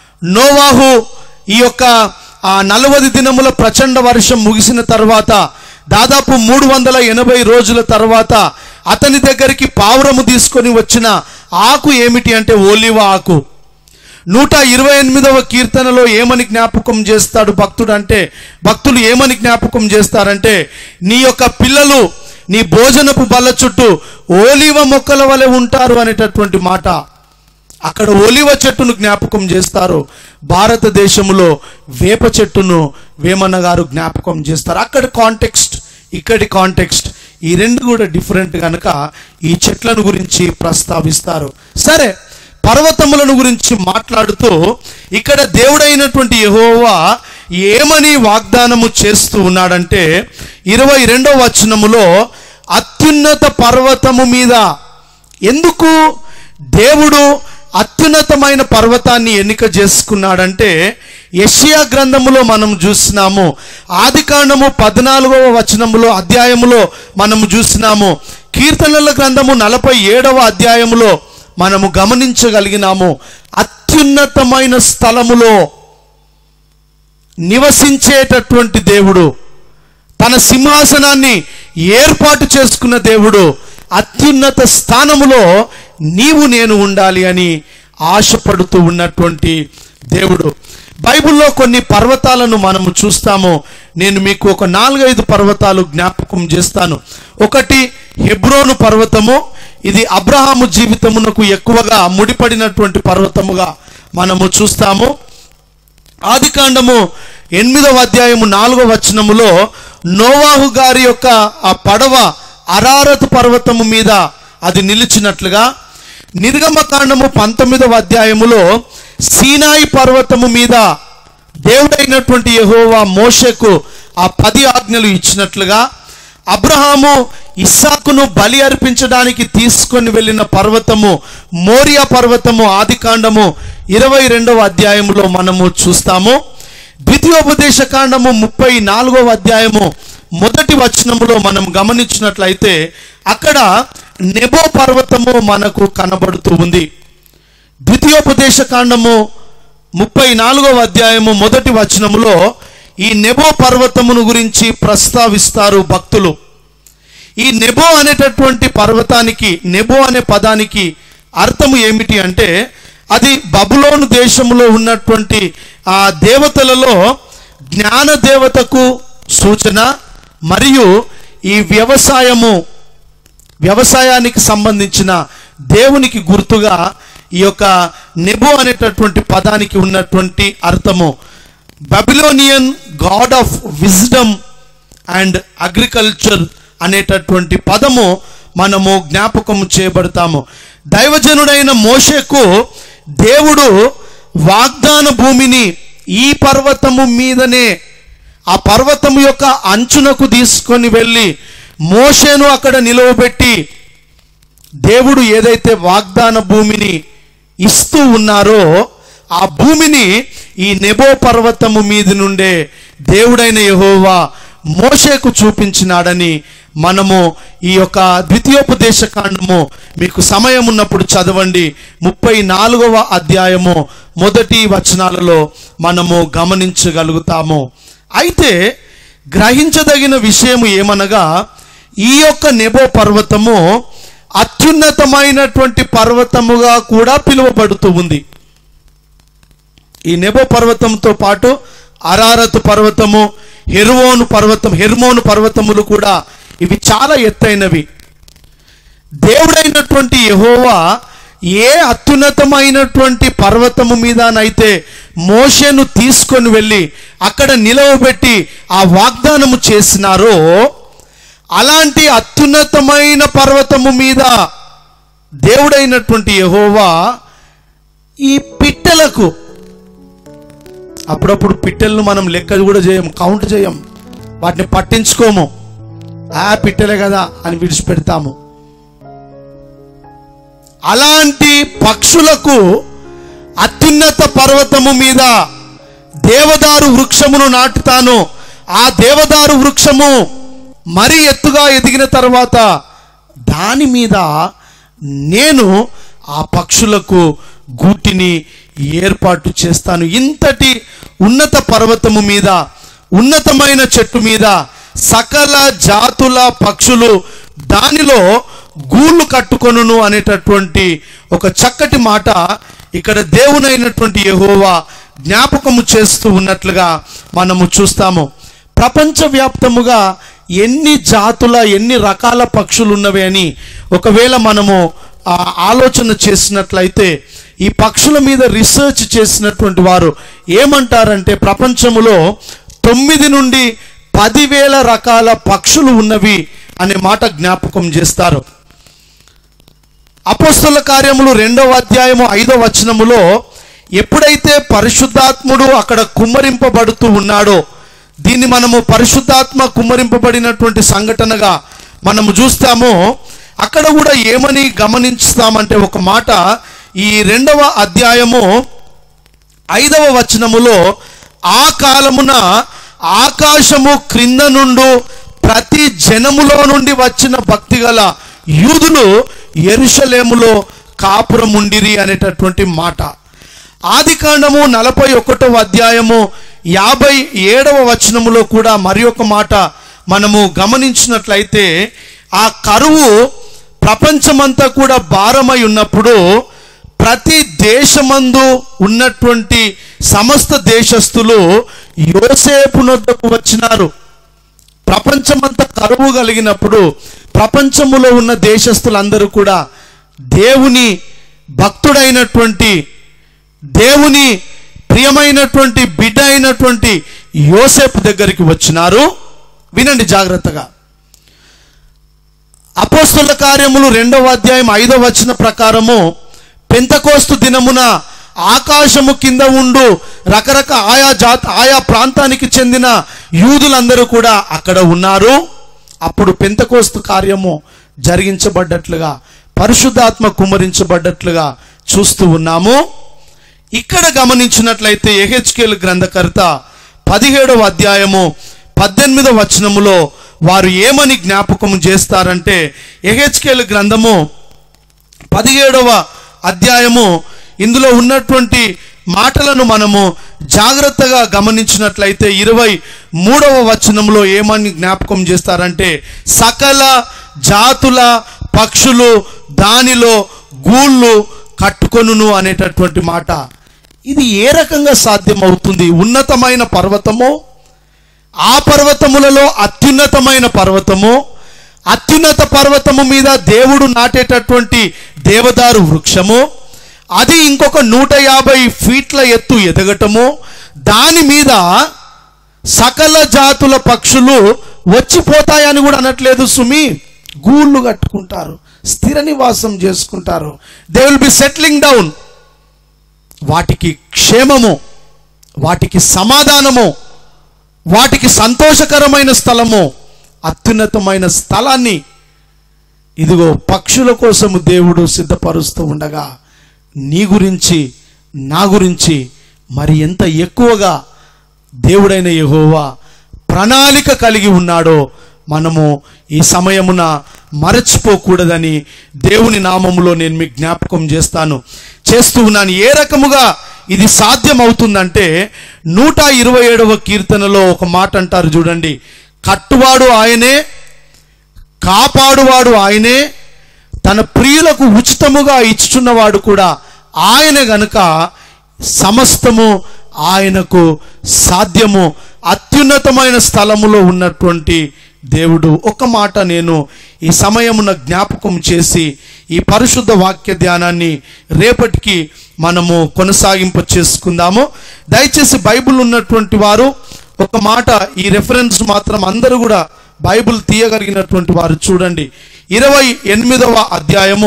నోవాహు ఈ యొక్క ఆ నలవది దినముల ప్రచండ వర్షం ముగిసిన తర్వాత దాదాపు మూడు వందల ఎనభై రోజుల తర్వాత అతని దగ్గరికి పావురము తీసుకొని వచ్చిన ఆకు ఏమిటి అంటే ఓలివ ఆకు నూట ఇరవై ఎనిమిదవ కీర్తనలో ఏమని జ్ఞాపకం చేస్తాడు భక్తుడు అంటే భక్తులు ఏమని జ్ఞాపకం చేస్తారంటే నీ యొక్క పిల్లలు నీ భోజనపు బల్ల చుట్టూ ఓలివ మొక్కల వలె ఉంటారు అనేటటువంటి మాట అక్కడ ఒలివ చెట్టును జ్ఞాపకం చేస్తారు భారతదేశంలో వేప చెట్టును వేమన్న గారు జ్ఞాపకం చేస్తారు అక్కడ కాంటెక్స్ట్ ఇక్కడి కాంటెక్స్ట్ ఈ రెండు కూడా డిఫరెంట్ కనుక ఈ చెట్లను గురించి ప్రస్తావిస్తారు సరే పర్వతములను గురించి మాట్లాడుతూ ఇక్కడ దేవుడైనటువంటి యెహోవా ఏమని వాగ్దానము చేస్తూ ఉన్నాడంటే ఇరవై రెండో వచనములో అత్యున్నత పర్వతము మీద ఎందుకు దేవుడు అత్యున్నతమైన పర్వతాన్ని ఎన్నిక చేసుకున్నాడంటే యెషయా గ్రంథములో మనం చూసినాము ఆది కాండము పద్నాలుగవ వచనములో అధ్యాయములో మనము చూసినాము కీర్తనల గ్రంథము నలభై ఏడవ అధ్యాయములో మనము గమనించగలిగినాము అత్యున్నతమైన స్థలములో నివసించేటటువంటి దేవుడు తన సింహాసనాన్ని ఏర్పాటు చేసుకున్న దేవుడు అత్యున్నత స్థానములో నీవు నేను ఉండాలి అని ఆశపడుతూ ఉన్నటువంటి దేవుడు బైబిల్లో కొన్ని పర్వతాలను మనము చూస్తాము నేను మీకు ఒక నాలుగైదు పర్వతాలు జ్ఞాపకం చేస్తాను ఒకటి హెబ్రోను పర్వతము ఇది అబ్రహాము జీవితమునకు ఎక్కువగా ముడిపడినటువంటి పర్వతముగా మనము చూస్తాము ఆదికాండము ఎనిమిదవ అధ్యాయము నాలుగవ వచనములో నోవాహు గారి యొక్క ఆ పడవ అరారతు పర్వతము మీద అది నిలిచినట్లుగా నిర్గమకాండము పంతొమ్మిదవ అధ్యాయములో సీనాయి పర్వతము మీద దేవుడైనటువంటి యెహోవా మోషకు ఆ పది ఆజ్ఞలు ఇచ్చినట్లుగా అబ్రహాము ఇస్సాకును బలి అర్పించడానికి తీసుకొని వెళ్ళిన పర్వతము మోరియా పర్వతము ఆదికాండము ఇరవై రెండవ అధ్యాయములో మనము చూస్తాము ద్వితీయోపదేశ కాండము ముప్పై నాలుగవ అధ్యాయము మొదటి వచనములో మనం గమనించినట్లయితే అక్కడ నెబో పర్వతము మనకు కనబడుతూ ఉంది ద్వితీయోపదేశ కాండము ముప్పై నాలుగవ అధ్యాయము మొదటి వచనములో ఈ నెబో పర్వతమును గురించి ప్రస్తావిస్తారు భక్తులు ఈ నెబో అనేటటువంటి పర్వతానికి నెబో అనే పదానికి అర్థము ఏమిటి అంటే అది బబులోను దేశంలో ఉన్నటువంటి ఆ దేవతలలో జ్ఞాన దేవతకు సూచన మరియు ఈ వ్యవసాయము వ్యవసాయానికి సంబంధించిన దేవునికి గుర్తుగా ఈ యొక్క నెబో అనేటటువంటి పదానికి ఉన్నటువంటి అర్థము Babylonian god of wisdom and agriculture అనేటటువంటి పదము మనము జ్ఞాపకం చేయబడతాము దైవజనుడైన మోషేకు దేవుడు వాగ్దాన భూమిని ఈ పర్వతము మీదనే ఆ పర్వతము యొక్క అంచునకు తీసుకొని వెళ్ళి మోషేను అక్కడ నిలువబెట్టి దేవుడు ఏదైతే వాగ్దాన భూమిని ఇస్తూ ఉన్నారో ఆ భూమిని ఈ నెబో పర్వతము మీద నుండే దేవుడైన యెహోవా మోషేకు చూపించినాడని మనము ఈ యొక్క ద్వితీయోపదేశ కాండము మీకు సమయం ఉన్నప్పుడు చదవండి ముప్పై నాలుగవ అధ్యాయము మొదటి వచనాలలో మనము గమనించగలుగుతాము అయితే గ్రహించదగిన విషయం ఏమనగా ఈ యొక్క నెబో పర్వతము అత్యున్నతమైనటువంటి పర్వతముగా కూడా పిలువబడుతూ ఉంది ఈ నెబో పర్వతంతో పాటు అరారత్ పర్వతము హెర్మోను పర్వతం హెర్మోను పర్వతములు కూడా ఇవి చాలా ఎత్తైనవి దేవుడైనటువంటి యెహోవా ఏ అత్యున్నతమైనటువంటి పర్వతము మీదనైతే మోషేను తీసుకొని వెళ్ళి అక్కడ నిలవబెట్టి ఆ వాగ్దానము చేసినారో అలాంటి అత్యున్నతమైన పర్వతము మీద దేవుడైనటువంటి యెహోవా ఈ పిట్టలకు అప్పుడప్పుడు పిట్టలను మనం లెక్క కూడా చేయం కౌంట్ చేయం వాటిని పట్టించుకోము ఆ పిట్టలే కదా అని విడిచిపెడతాము అలాంటి పక్షులకు అత్యున్నత పర్వతము మీద దేవదారు వృక్షమును నాటుతాను ఆ దేవదారు వృక్షము మరి ఎత్తుగా ఎదిగిన తర్వాత దాని మీద నేను ఆ పక్షులకు గూటిని ఏర్పాటు చేస్తాను ఇంతటి ఉన్నత పర్వతము మీద ఉన్నతమైన చెట్టు మీద సకల జాతుల పక్షులు దానిలో గూళ్ళు కట్టుకొనును అనేటటువంటి ఒక చక్కటి మాట ఇక్కడ దేవునైనటువంటి యెహోవా జ్ఞాపకము చేస్తూ ఉన్నట్లుగా మనము చూస్తాము ప్రపంచవ్యాప్తముగా ఎన్ని జాతుల ఎన్ని రకాల పక్షులు ఉన్నవి అని ఒకవేళ మనము ఆ ఆలోచన చేసినట్లయితే ఈ పక్షుల మీద రీసెర్చ్ చేసినటువంటి వారు ఏమంటారంటే ప్రపంచములో తొమ్మిది నుండి పదివేల రకాల పక్షులు ఉన్నవి అనే మాట జ్ఞాపకం చేస్తారు అపోస్తుల కార్యములు రెండవ అధ్యాయము ఐదవ వచనములో ఎప్పుడైతే పరిశుద్ధాత్ముడు అక్కడ కుమ్మరింపబడుతూ ఉన్నాడో దీన్ని మనము పరిశుద్ధాత్మ కుమ్మరింపబడినటువంటి సంఘటనగా మనము చూస్తాము అక్కడ కూడా ఏమని గమనిస్తామంటే ఒక మాట ఈ రెండవ అధ్యాయము ఐదవ వచనములో ఆ కాలమున ఆకాశము క్రింద నుండు ప్రతి జనములో నుండి వచ్చిన భక్తి గల యూదులు ఎరుషలేములో కాపురముండిరి అనేటటువంటి మాట ఆది కాండము నలభై ఒకటవ అధ్యాయము యాభై ఏడవ వచనములో కూడా మరి ఒక మాట మనము గమనించినట్లయితే ఆ కరువు ప్రపంచమంతా కూడా భారమై ఉన్నప్పుడు ప్రతి దేశమందు ఉన్నటువంటి సమస్త దేశస్థులు యోసేపు నొద్దకు వచ్చినారు ప్రపంచమంతా కరువు కలిగినప్పుడు ప్రపంచములో ఉన్న దేశస్థులందరూ కూడా దేవుని భక్తుడైనటువంటి దేవుని ప్రియమైనటువంటి బిడ్డ అయినటువంటి యోసేపు దగ్గరికి వచ్చినారు వినండి జాగ్రత్తగా అపోస్తుల కార్యములు రెండవ అధ్యాయం ఐదవ వచన ప్రకారము పెంతకోస్తు దినమున ఆకాశము కింద ఉండు రకరకాల ఆయా జాత ఆయా ప్రాంతానికి చెందిన యూదులందరూ కూడా అక్కడ ఉన్నారు అప్పుడు పెంతకోస్తు కార్యము జరిగించబడ్డట్లుగా పరిశుద్ధాత్మ కుమ్మరించబడ్డట్లుగా చూస్తూ ఉన్నాము ఇక్కడ గమనించినట్లయితే ఎహెచ్కేల్ గ్రంథకర్త పదిహేడవ అధ్యాయము పద్దెనిమిదవ వచనములో వారు ఏమని జ్ఞాపకం చేస్తారంటే ఎహెచ్కేల్ గ్రంథము పదిహేడవ అధ్యాయము ఇందులో ఉన్నటువంటి మాటలను మనము జాగ్రత్తగా గమనించినట్లయితే ఇరవై మూడవ వచనంలో ఏమని జ్ఞాపకం చేస్తారంటే సకల జాతుల పక్షులు దానిలో గూళ్ళు కట్టుకొనును అనేటటువంటి మాట ఇది ఏ రకంగా సాధ్యమవుతుంది ఉన్నతమైన పర్వతము ఆ పర్వతములలో అత్యున్నతమైన పర్వతము అత్యున్నత పర్వతము మీద దేవుడు నాటేటటువంటి దేవదారు వృక్షము అది ఇంకొక నూట యాభై ఫీట్ల ఎత్తు ఎదగటము దాని మీద సకల జాతుల పక్షులు వచ్చిపోతాయని కూడా అనట్లేదు సుమి గూళ్ళు కట్టుకుంటారు స్థిర నివాసం చేసుకుంటారు they will be settling down వాటికి క్షేమము వాటికి సమాధానము వాటికి సంతోషకరమైన స్థలము అత్యున్నతమైన స్థలాన్ని ఇదిగో పక్షుల కోసము దేవుడు సిద్ధపరుస్తూ ఉండగా నీ గురించి నా గురించి మరి ఎంత ఎక్కువగా దేవుడైన యెహోవా ప్రణాళిక కలిగి ఉన్నాడో మనము ఈ సమయమున మరచిపోకూడదని దేవుని నామములో నేను మీకు జ్ఞాపకం చేస్తాను చేస్తూ ఉన్నాను ఏ రకముగా ఇది సాధ్యం అవుతుందంటే నూట ఇరవై ఏడవ కీర్తనలో ఒక మాట అంటారు చూడండి కట్టువాడు ఆయనే కాపాడువాడు ఆయనే తన ప్రియులకు ఉచితముగా ఇచ్చుచున్నవాడు కూడా ఆయన గనుక సమస్తము ఆయనకు సాధ్యము అత్యున్నతమైన స్థలములో ఉన్నటువంటి దేవుడు ఒక మాట నేను ఈ సమయమున జ్ఞాపకం చేసి ఈ పరిశుద్ధ వాక్య ధ్యానాన్ని రేపటికి మనము కొనసాగింప చేసుకుందాము దయచేసి బైబిల్ ఉన్నటువంటి వారు ఒక మాట ఈ రెఫరెన్స్ మాత్రం అందరూ కూడా బైబిల్ తీయగలిగినటువంటి వారు చూడండి ఇరవై ఎనిమిదవ అధ్యాయము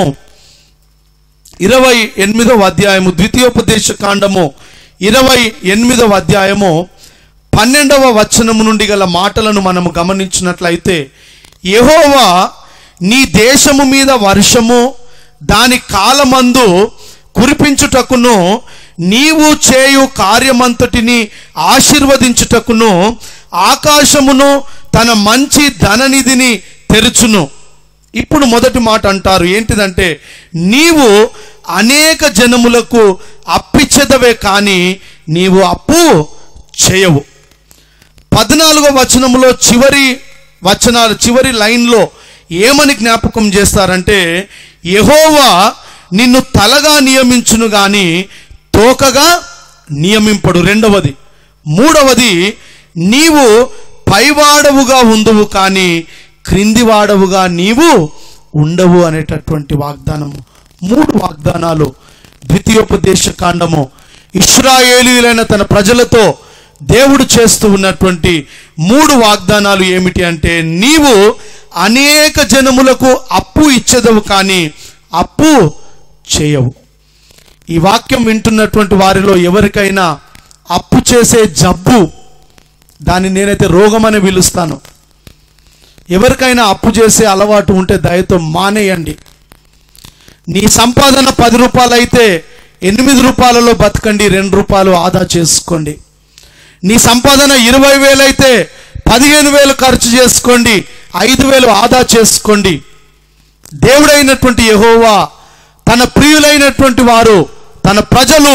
ఇరవై ఎనిమిదవ అధ్యాయము ద్వితీయోపదేశ కాండము ఇరవై ఎనిమిదవ అధ్యాయము పన్నెండవ వచనము నుండి గల మాటలను మనము గమనించినట్లయితే యెహోవా నీ దేశము మీద వర్షము దాని కాలమందు కురిపించుటకును నీవు చేయు కార్యమంతటిని ఆశీర్వదించుటకును ఆకాశమును తన మంచి ధననిధిని తెరుచును ఇప్పుడు మొదటి మాట అంటారు ఏంటిదంటే నీవు అనేక జనములకు అప్పిచ్చెదవే కానీ నీవు అప్పు చేయవు పద్నాలుగో వచనములో చివరి వచనాలు చివరి లైన్లో ఏమని జ్ఞాపకం చేస్తారంటే యెహోవా నిన్ను తలగా నియమించును గాని తోకగా నియమింపడు రెండవది మూడవది నీవు పైవాడవుగా ఉందువు కానీ క్రిందివాడవుగా నీవు ఉండవు అనేటటువంటి వాగ్దానము మూడు వాగ్దానాలు ద్వితీయోపదేశ కాండము ఇస్రాయేలీలైన తన ప్రజలతో దేవుడు చేస్తూ ఉన్నటువంటి మూడు వాగ్దానాలు ఏమిటి అంటే నీవు అనేక జనములకు అప్పు ఇచ్చేదవు కానీ అప్పు చేయవు ఈ వాక్యం వింటున్నటువంటి వారిలో ఎవరికైనా అప్పు చేసే జబ్బు దాన్ని నేనైతే రోగమని పిలుస్తాను ఎవరికైనా అప్పు చేసే అలవాటు ఉంటే దయతో మానేయండి నీ సంపాదన పది రూపాయలు అయితే ఎనిమిది రూపాయలలో బతకండి రెండు రూపాయలు ఆదా చేసుకోండి నీ సంపాదన ఇరవై వేలు అయితే పదిహేను వేలు ఖర్చు చేసుకోండి ఐదు వేలు ఆదా చేసుకోండి దేవుడైనటువంటి యెహోవా తన ప్రియులైనటువంటి వారు తన ప్రజలు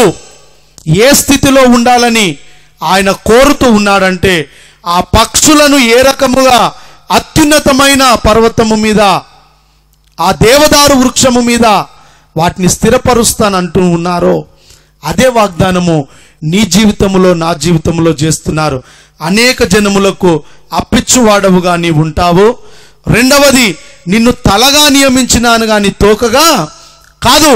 ఏ స్థితిలో ఉండాలని ఆయన కోరుతూ ఉన్నాడంటే ఆ పక్షులను ఏ రకముగా అత్యున్నతమైన పర్వతము మీద ఆ దేవదారు వృక్షము మీద వాటిని స్థిరపరుస్తానంటూ ఉన్నారో అదే వాగ్దానము నీ జీవితంలో నా జీవితంలో చేస్తున్నారు అనేక జనములకు అప్పిచ్చువాడవుగా నీ ఉంటావు రెండవది నిన్ను తలగా నియమించినాను గాని తోకగా కాదు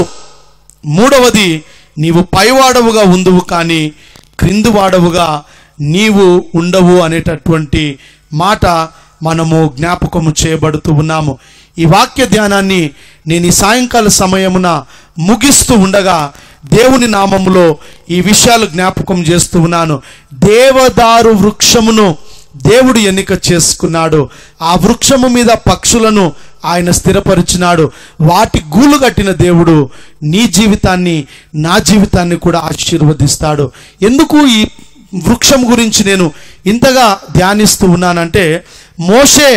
మూడవది నీవు పైవాడవుగా ఉందువు కానీ క్రింది వాడవుగా నీవు ఉండవు అనేటటువంటి మాట మనము జ్ఞాపకము చేయబడుతూ ఉన్నాము ఈ వాక్య ధ్యానాన్ని నేను ఈ సాయంకాల సమయమున ముగిస్తూ ఉండగా దేవుని నామములో ఈ విషయాలు జ్ఞాపకం చేస్తూ ఉన్నాను దేవదారు వృక్షమును దేవుడు ఎన్నిక చేసుకున్నాడు ఆ వృక్షము మీద పక్షులను ఆయన స్థిరపరిచినాడు వాటి గూలు కట్టిన దేవుడు నీ జీవితాన్ని నా జీవితాన్ని కూడా ఆశీర్వదిస్తాడు ఎందుకు ఈ వృక్షం గురించి నేను ఇంతగా ధ్యానిస్తూ ఉన్నానంటే మోషే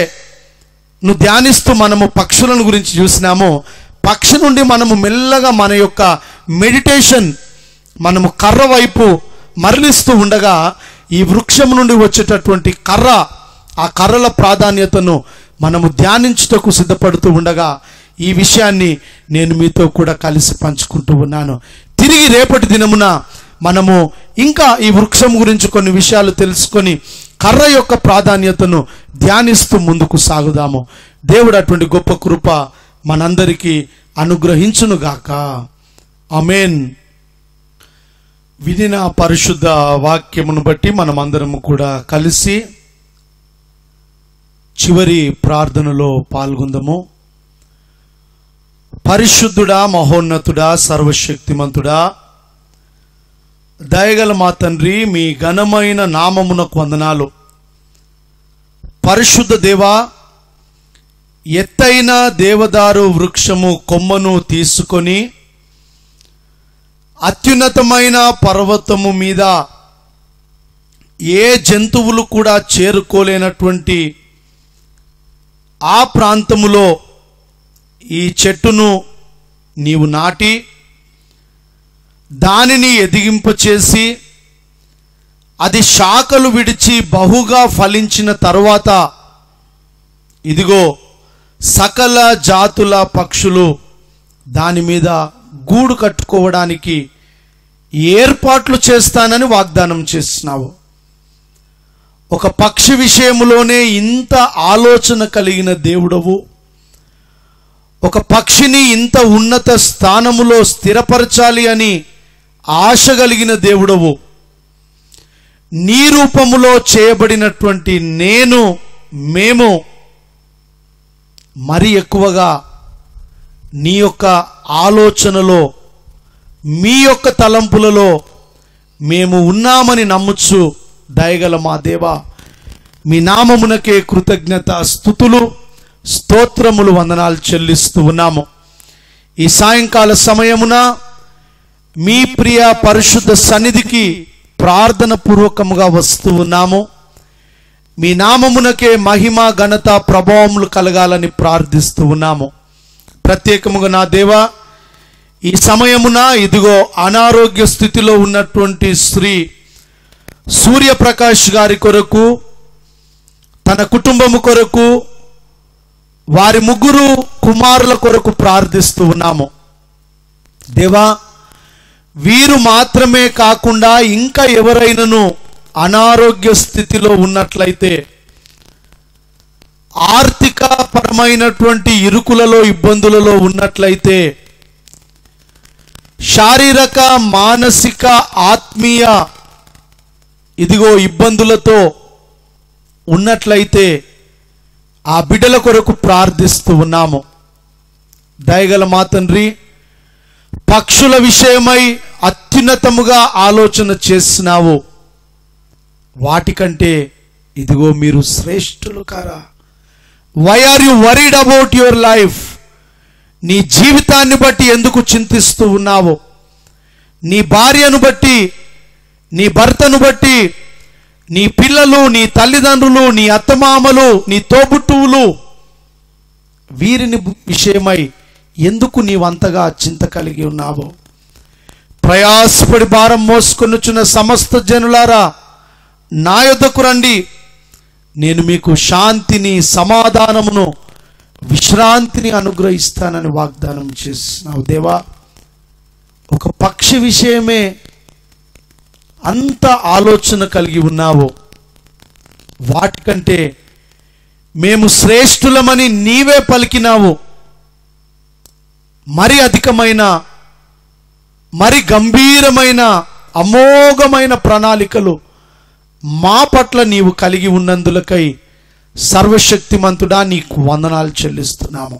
ను ధ్యానిస్తూ మనము పక్షులను గురించి చూసినాము పక్షి నుండి మనము మెల్లగా మన యొక్క మెడిటేషన్ మనము కర్ర వైపు మరలిస్తూ ఉండగా ఈ వృక్షం నుండి వచ్చేటటువంటి కర్ర ఆ కర్రల ప్రాధాన్యతను మనము ధ్యానించుటకు సిద్ధపడుతూ ఉండగా ఈ విషయాన్ని నేను మీతో కూడా కలిసి పంచుకుంటూ ఉన్నాను తిరిగి రేపటి దినమున మనము ఇంకా ఈ వృక్షం గురించి కొన్ని విషయాలు తెలుసుకొని కర్ర యొక్క ప్రాధాన్యతను ధ్యానిస్తూ ముందుకు సాగుదాము దేవుడు అటువంటి గొప్ప కృప మనందరికీ అనుగ్రహించునుగాక అమేన్ వినిన పరిశుద్ధ వాక్యమును బట్టి మనమందరము కూడా కలిసి చివరి ప్రార్థనలో పాల్గొందము పరిశుద్ధుడా మహోన్నతుడా సర్వశక్తిమంతుడా దయగల మా తండ్రి మీ ఘనమైన నామమునకు వందనాలు పరిశుద్ధ దేవా ఎత్తైన దేవదారు వృక్షము కొమ్మను తీసుకొని అత్యున్నతమైన పర్వతము మీద ఏ జంతువులు కూడా చేరుకోలేనటువంటి ఆ ప్రాంతములో ఈ చెట్టును నీవు నాటి దానిని ఎదిగింపచేసి అది శాఖలు విడిచి బహుగా ఫలించిన తరువాత ఇదిగో సకల జాతుల పక్షులు దాని మీద గూడు కట్టుకోవడానికి ఏర్పాట్లు చేస్తానని వాగ్దానం చేస్తున్నావు ఒక పక్షి విషయములోనే ఇంత ఆలోచన కలిగిన దేవుడవు ఒక పక్షిని ఇంత ఉన్నత స్థానములో స్థిరపరచాలి అని ఆశ కలిగిన దేవుడవు నీ రూపములో చేయబడినటువంటి నేను మేము మరి ఎక్కువగా నీ యొక్క ఆలోచనలో మీ యొక్క తలంపులలో మేము ఉన్నామని నమ్ముచ్చు దయగల మా దేవా మీ నామమునకే కృతజ్ఞత స్థుతులు స్తోత్రములు వందనాలు చెల్లిస్తూ ఉన్నాము ఈ సాయంకాల సమయమున మీ ప్రియ పరిశుద్ధ సన్నిధికి ప్రార్థన పూర్వకముగా వస్తూ ఉన్నాము మీ నామమునకే మహిమ ఘనత ప్రభావములు కలగాలని ప్రార్థిస్తూ ఉన్నాము ప్రత్యేకముగా నా దేవా ఈ సమయమున ఇదిగో అనారోగ్య స్థితిలో ఉన్నటువంటి స్త్రీ సూర్యప్రకాష్ గారి కొరకు తన కుటుంబము కొరకు వారి ముగ్గురు కుమారుల కొరకు ప్రార్థిస్తూ ఉన్నాము దేవా వీరు మాత్రమే కాకుండా ఇంకా ఎవరైనాను అనారోగ్య స్థితిలో ఉన్నట్లయితే ఆర్థిక పరమైనటువంటి ఇరుకులలో ఇబ్బందులలో ఉన్నట్లయితే శారీరక మానసిక ఆత్మీయ ఇదిగో ఇబ్బందులతో ఉన్నట్లయితే ఆ బిడ్డల కొరకు ప్రార్థిస్తూ ఉన్నాము దయగల మా తండ్రి పక్షుల విషయమై అత్యున్నతముగా ఆలోచన చేసినావు వాటికంటే ఇదిగో మీరు శ్రేష్ఠులు కారా why are you worried about your life నీ జీవితాన్ని బట్టి ఎందుకు చింతిస్తూ ఉన్నావు నీ భార్యను బట్టి నీ భర్తను బట్టి నీ పిల్లలు నీ తల్లిదండ్రులు నీ అత్తమామలు నీ తోబుట్టువులు వీరిని విషయమై ఎందుకు నీవంతగా చింత కలిగి ఉన్నావు ప్రయాసపడి భారం మోసుకొనుచున్న సమస్త జనులారా నా యొద్దకు రండి నేను మీకు శాంతిని సమాధానమును విశ్రాంతిని అనుగ్రహిస్తానని వాగ్దానం చేస్తున్నావు దేవా ఒక పక్షి విషయమే అంత ఆలోచన కలిగి ఉన్నావు వాటికంటే మేము శ్రేష్ఠులమని నీవే పలికినావు మరి అధికమైన మరి గంభీరమైన అమోఘమైన ప్రణాళికలు మా పట్ల నీవు కలిగి ఉన్నందులకై సర్వశక్తిమంతుడా నీకు వందనాలు చెల్లిస్తున్నాము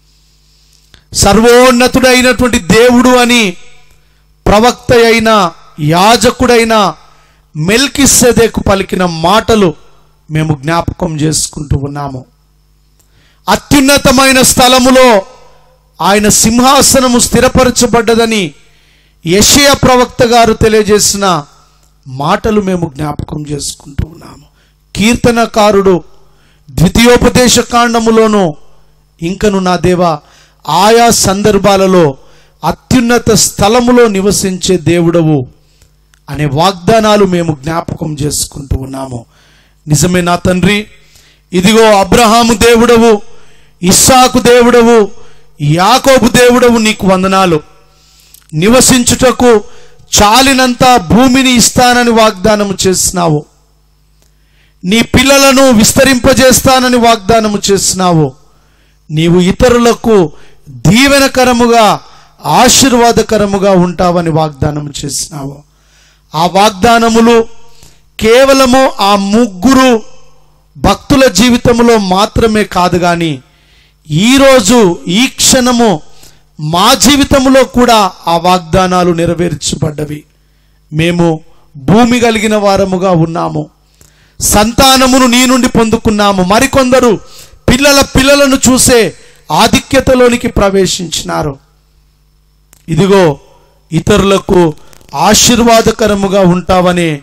సర్వోన్నతుడైనటువంటి దేవుడు అని ప్రవక్త అయిన యాజకుడైన మెల్కిస్సెదెకు పలికిన మాటలు మేము జ్ఞాపకం చేసుకుంటూ ఉన్నాము అత్యున్నతమైన స్థలములో ఆయన సింహాసనము స్థిరపరచబడ్డదని యషయ ప్రవక్త గారు తెలియజేసిన మాటలు మేము జ్ఞాపకం చేసుకుంటూ ఉన్నాము కీర్తనకారుడు ద్వితీయోపదేశ కాండములోనూ ఇంకను నా దేవా ఆయా సందర్భాలలో అత్యున్నత స్థలములో నివసించే దేవుడవు అనే వాగ్దానాలు మేము జ్ఞాపకం చేసుకుంటూ ఉన్నాము నిజమే నా తండ్రి ఇదిగో అబ్రహాము దేవుడవు ఇస్సాకు దేవుడవు యాకోబు దేవుడవు నీకు వందనాలు నివసించుటకు చాలినంత భూమిని ఇస్తానని వాగ్దానము చేస్తున్నావు నీ పిల్లలను విస్తరింపజేస్తానని వాగ్దానము చేస్తున్నావు నీవు ఇతరులకు దీవెనకరముగా ఆశీర్వాదకరముగా ఉంటావని వాగ్దానం చేసినావు ఆ వాగ్దానములు కేవలము ఆ ముగ్గురు భక్తుల జీవితంలో మాత్రమే కాదు కానీ ఈరోజు ఈ క్షణము మా జీవితంలో కూడా ఆ వాగ్దానాలు నెరవేర్చబడ్డవి మేము భూమి కలిగిన వారముగా ఉన్నాము సంతానమును నీ నుండి పొందుకున్నాము మరికొందరు పిల్లల పిల్లలను చూసే ఆధిక్యతలోనికి ప్రవేశించినారు ఇదిగో ఇతరులకు ఆశీర్వాదకరముగా ఉంటావనే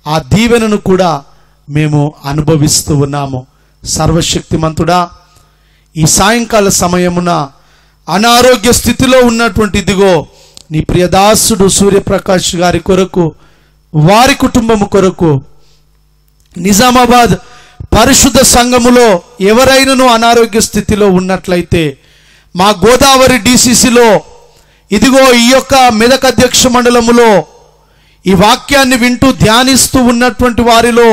ఆ దీవెనను కూడా మేము అనుభవిస్తూ ఉన్నాము సర్వశక్తిమంతుడా ఈ సాయంకాల సమయమున అనారోగ్య స్థితిలో ఉన్నటువంటి ఇదిగో నీ ప్రియదాసుడు సూర్యప్రకాష్ గారి కొరకు వారి కుటుంబము కొరకు నిజామాబాద్ పరిశుద్ధ సంఘములో ఎవరైనాను అనారోగ్య స్థితిలో ఉన్నట్లయితే మా గోదావరి డిసిసిలో ఇదిగో ఈ యొక్క మెదక్ అధ్యక్ష మండలములో ఈ వాక్యాన్ని వింటూ ధ్యానిస్తూ ఉన్నటువంటి వారిలో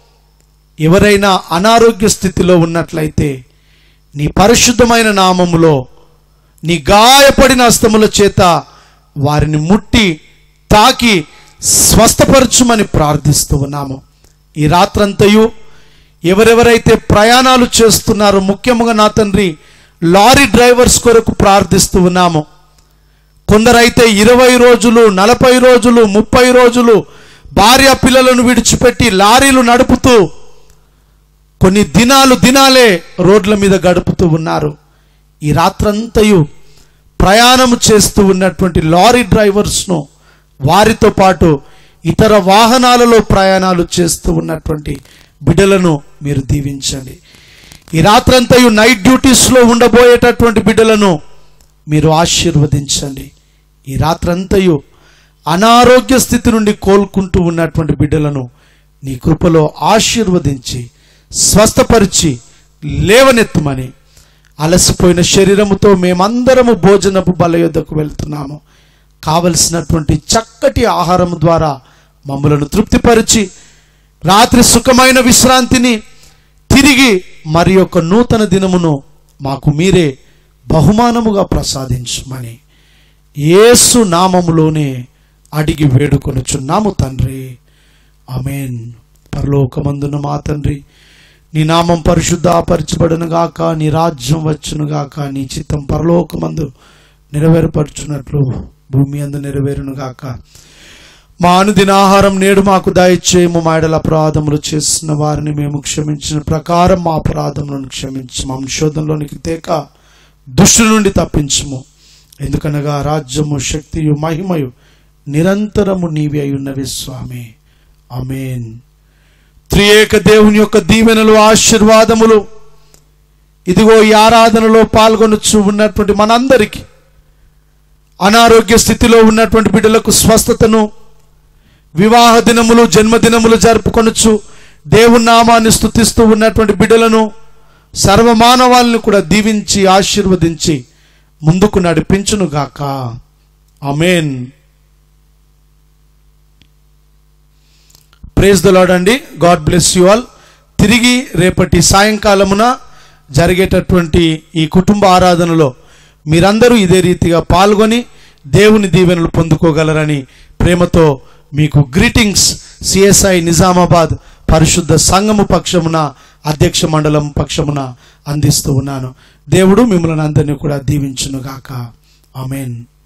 ఎవరైనా అనారోగ్య స్థితిలో ఉన్నట్లయితే నీ పరిశుద్ధమైన నామములో నీ గాయపడిన హస్తముల చేత వారిని ముట్టి తాకి స్వస్థపరచుమని ప్రార్థిస్తూ ఉన్నాము ఈ రాత్రంతయు ఎవరెవరైతే ప్రయాణాలు చేస్తున్నారో ముఖ్యంగా నా తండ్రి లారీ డ్రైవర్స్ కొరకు ప్రార్థిస్తూ ఉన్నాము కొందరైతే ఇరవై రోజులు నలభై రోజులు ముప్పై రోజులు భార్య పిల్లలను విడిచిపెట్టి లారీలు నడుపుతూ కొన్ని దినాలు దినాలే రోడ్ల మీద గడుపుతూ ఉన్నారు ఈ రాత్రంతయు ప్రయాణం చేస్తూ ఉన్నటువంటి లారీ డ్రైవర్స్ను వారితో పాటు ఇతర వాహనాలలో ప్రయాణాలు చేస్తూ ఉన్నటువంటి బిడ్డలను మీరు దీవించండి ఈ రాత్రంతయు నైట్ డ్యూటీస్లో ఉండబోయేటటువంటి బిడ్డలను మీరు ఆశీర్వదించండి ఈ రాత్రంతయు అనారోగ్య స్థితి నుండి కోలుకుంటూ ఉన్నటువంటి బిడ్డలను నీ కృపలో ఆశీర్వదించి స్వస్థపరిచి లేవనెత్తమని అలసిపోయిన శరీరముతో మేమందరము భోజనపు బల యొద్దకు వెళ్తున్నాము కావలసినటువంటి చక్కటి ఆహారం ద్వారా మమ్మలను తృప్తిపరిచి రాత్రి సుఖమైన విశ్రాంతిని తిరిగి మరి యొక్క నూతన దినమును మాకు మీరే బహుమానముగా ప్రసాదించమని యేసు నామములోనే అడిగి వేడుకొనుచున్నాము తండ్రి ఆమెన్ పరలోకమందున మా తండ్రి నీ నామం పరిశుద్ధాపరచబడును గాక నీ రాజ్యం వచ్చును గాక నీ చిత్తం పరలోకమందు నెరవేర్పరచున్నట్లు భూమి అందు నెరవేరును గాక మా అనుదిన ఆహారం నేడు మాకు దయచేయము మా ఎడల అపరాధములు చేసిన వారిని మేము క్షమించిన ప్రకారం మా అపరాధములను క్షమించు మా శోధంలోనికి తేక దుష్టు నుండి తప్పించుము ఎందుకనగా రాజ్యము శక్తియు మహిమయు నిరంతరము నీవి అయి ఉన్నవి స్వామి ఆమెన్ త్రియేక దేవుని యొక్క దీవెనలు ఆశీర్వాదములు ఇదిగో ఈ ఆరాధనలో పాల్గొనొచ్చు ఉన్నటువంటి మనందరికీ అనారోగ్య స్థితిలో ఉన్నటువంటి బిడ్డలకు స్వస్థతను వివాహ దినములు జన్మదినములు జరుపుకొనొచ్చు దేవుని నామాన్ని స్థుతిస్తూ ఉన్నటువంటి బిడ్డలను సర్వమానవాళ్ళని కూడా దీవించి ఆశీర్వదించి ముందుకు నడిపించును గాక అమేన్ ప్రేజ్ ద లార్డ్ అండి గాడ్ బ్లెస్ యు ఆల్ తిరిగి రేపటి సాయంకాలమున జరిగేటటువంటి ఈ కుటుంబ ఆరాధనలో మీరందరూ ఇదే రీతిగా పాల్గొని దేవుని దీవెనలు పొందుకోగలరని ప్రేమతో మీకు గ్రీటింగ్స్ సిఎస్ఐ నిజామాబాద్ పరిశుద్ధ సంఘము పక్షమున అధ్యక్ష మండలం పక్షమున అందిస్తూ ఉన్నాను దేవుడు మిమ్మల్ని అందరినీ కూడా దీవించునుగాక ఆమెన్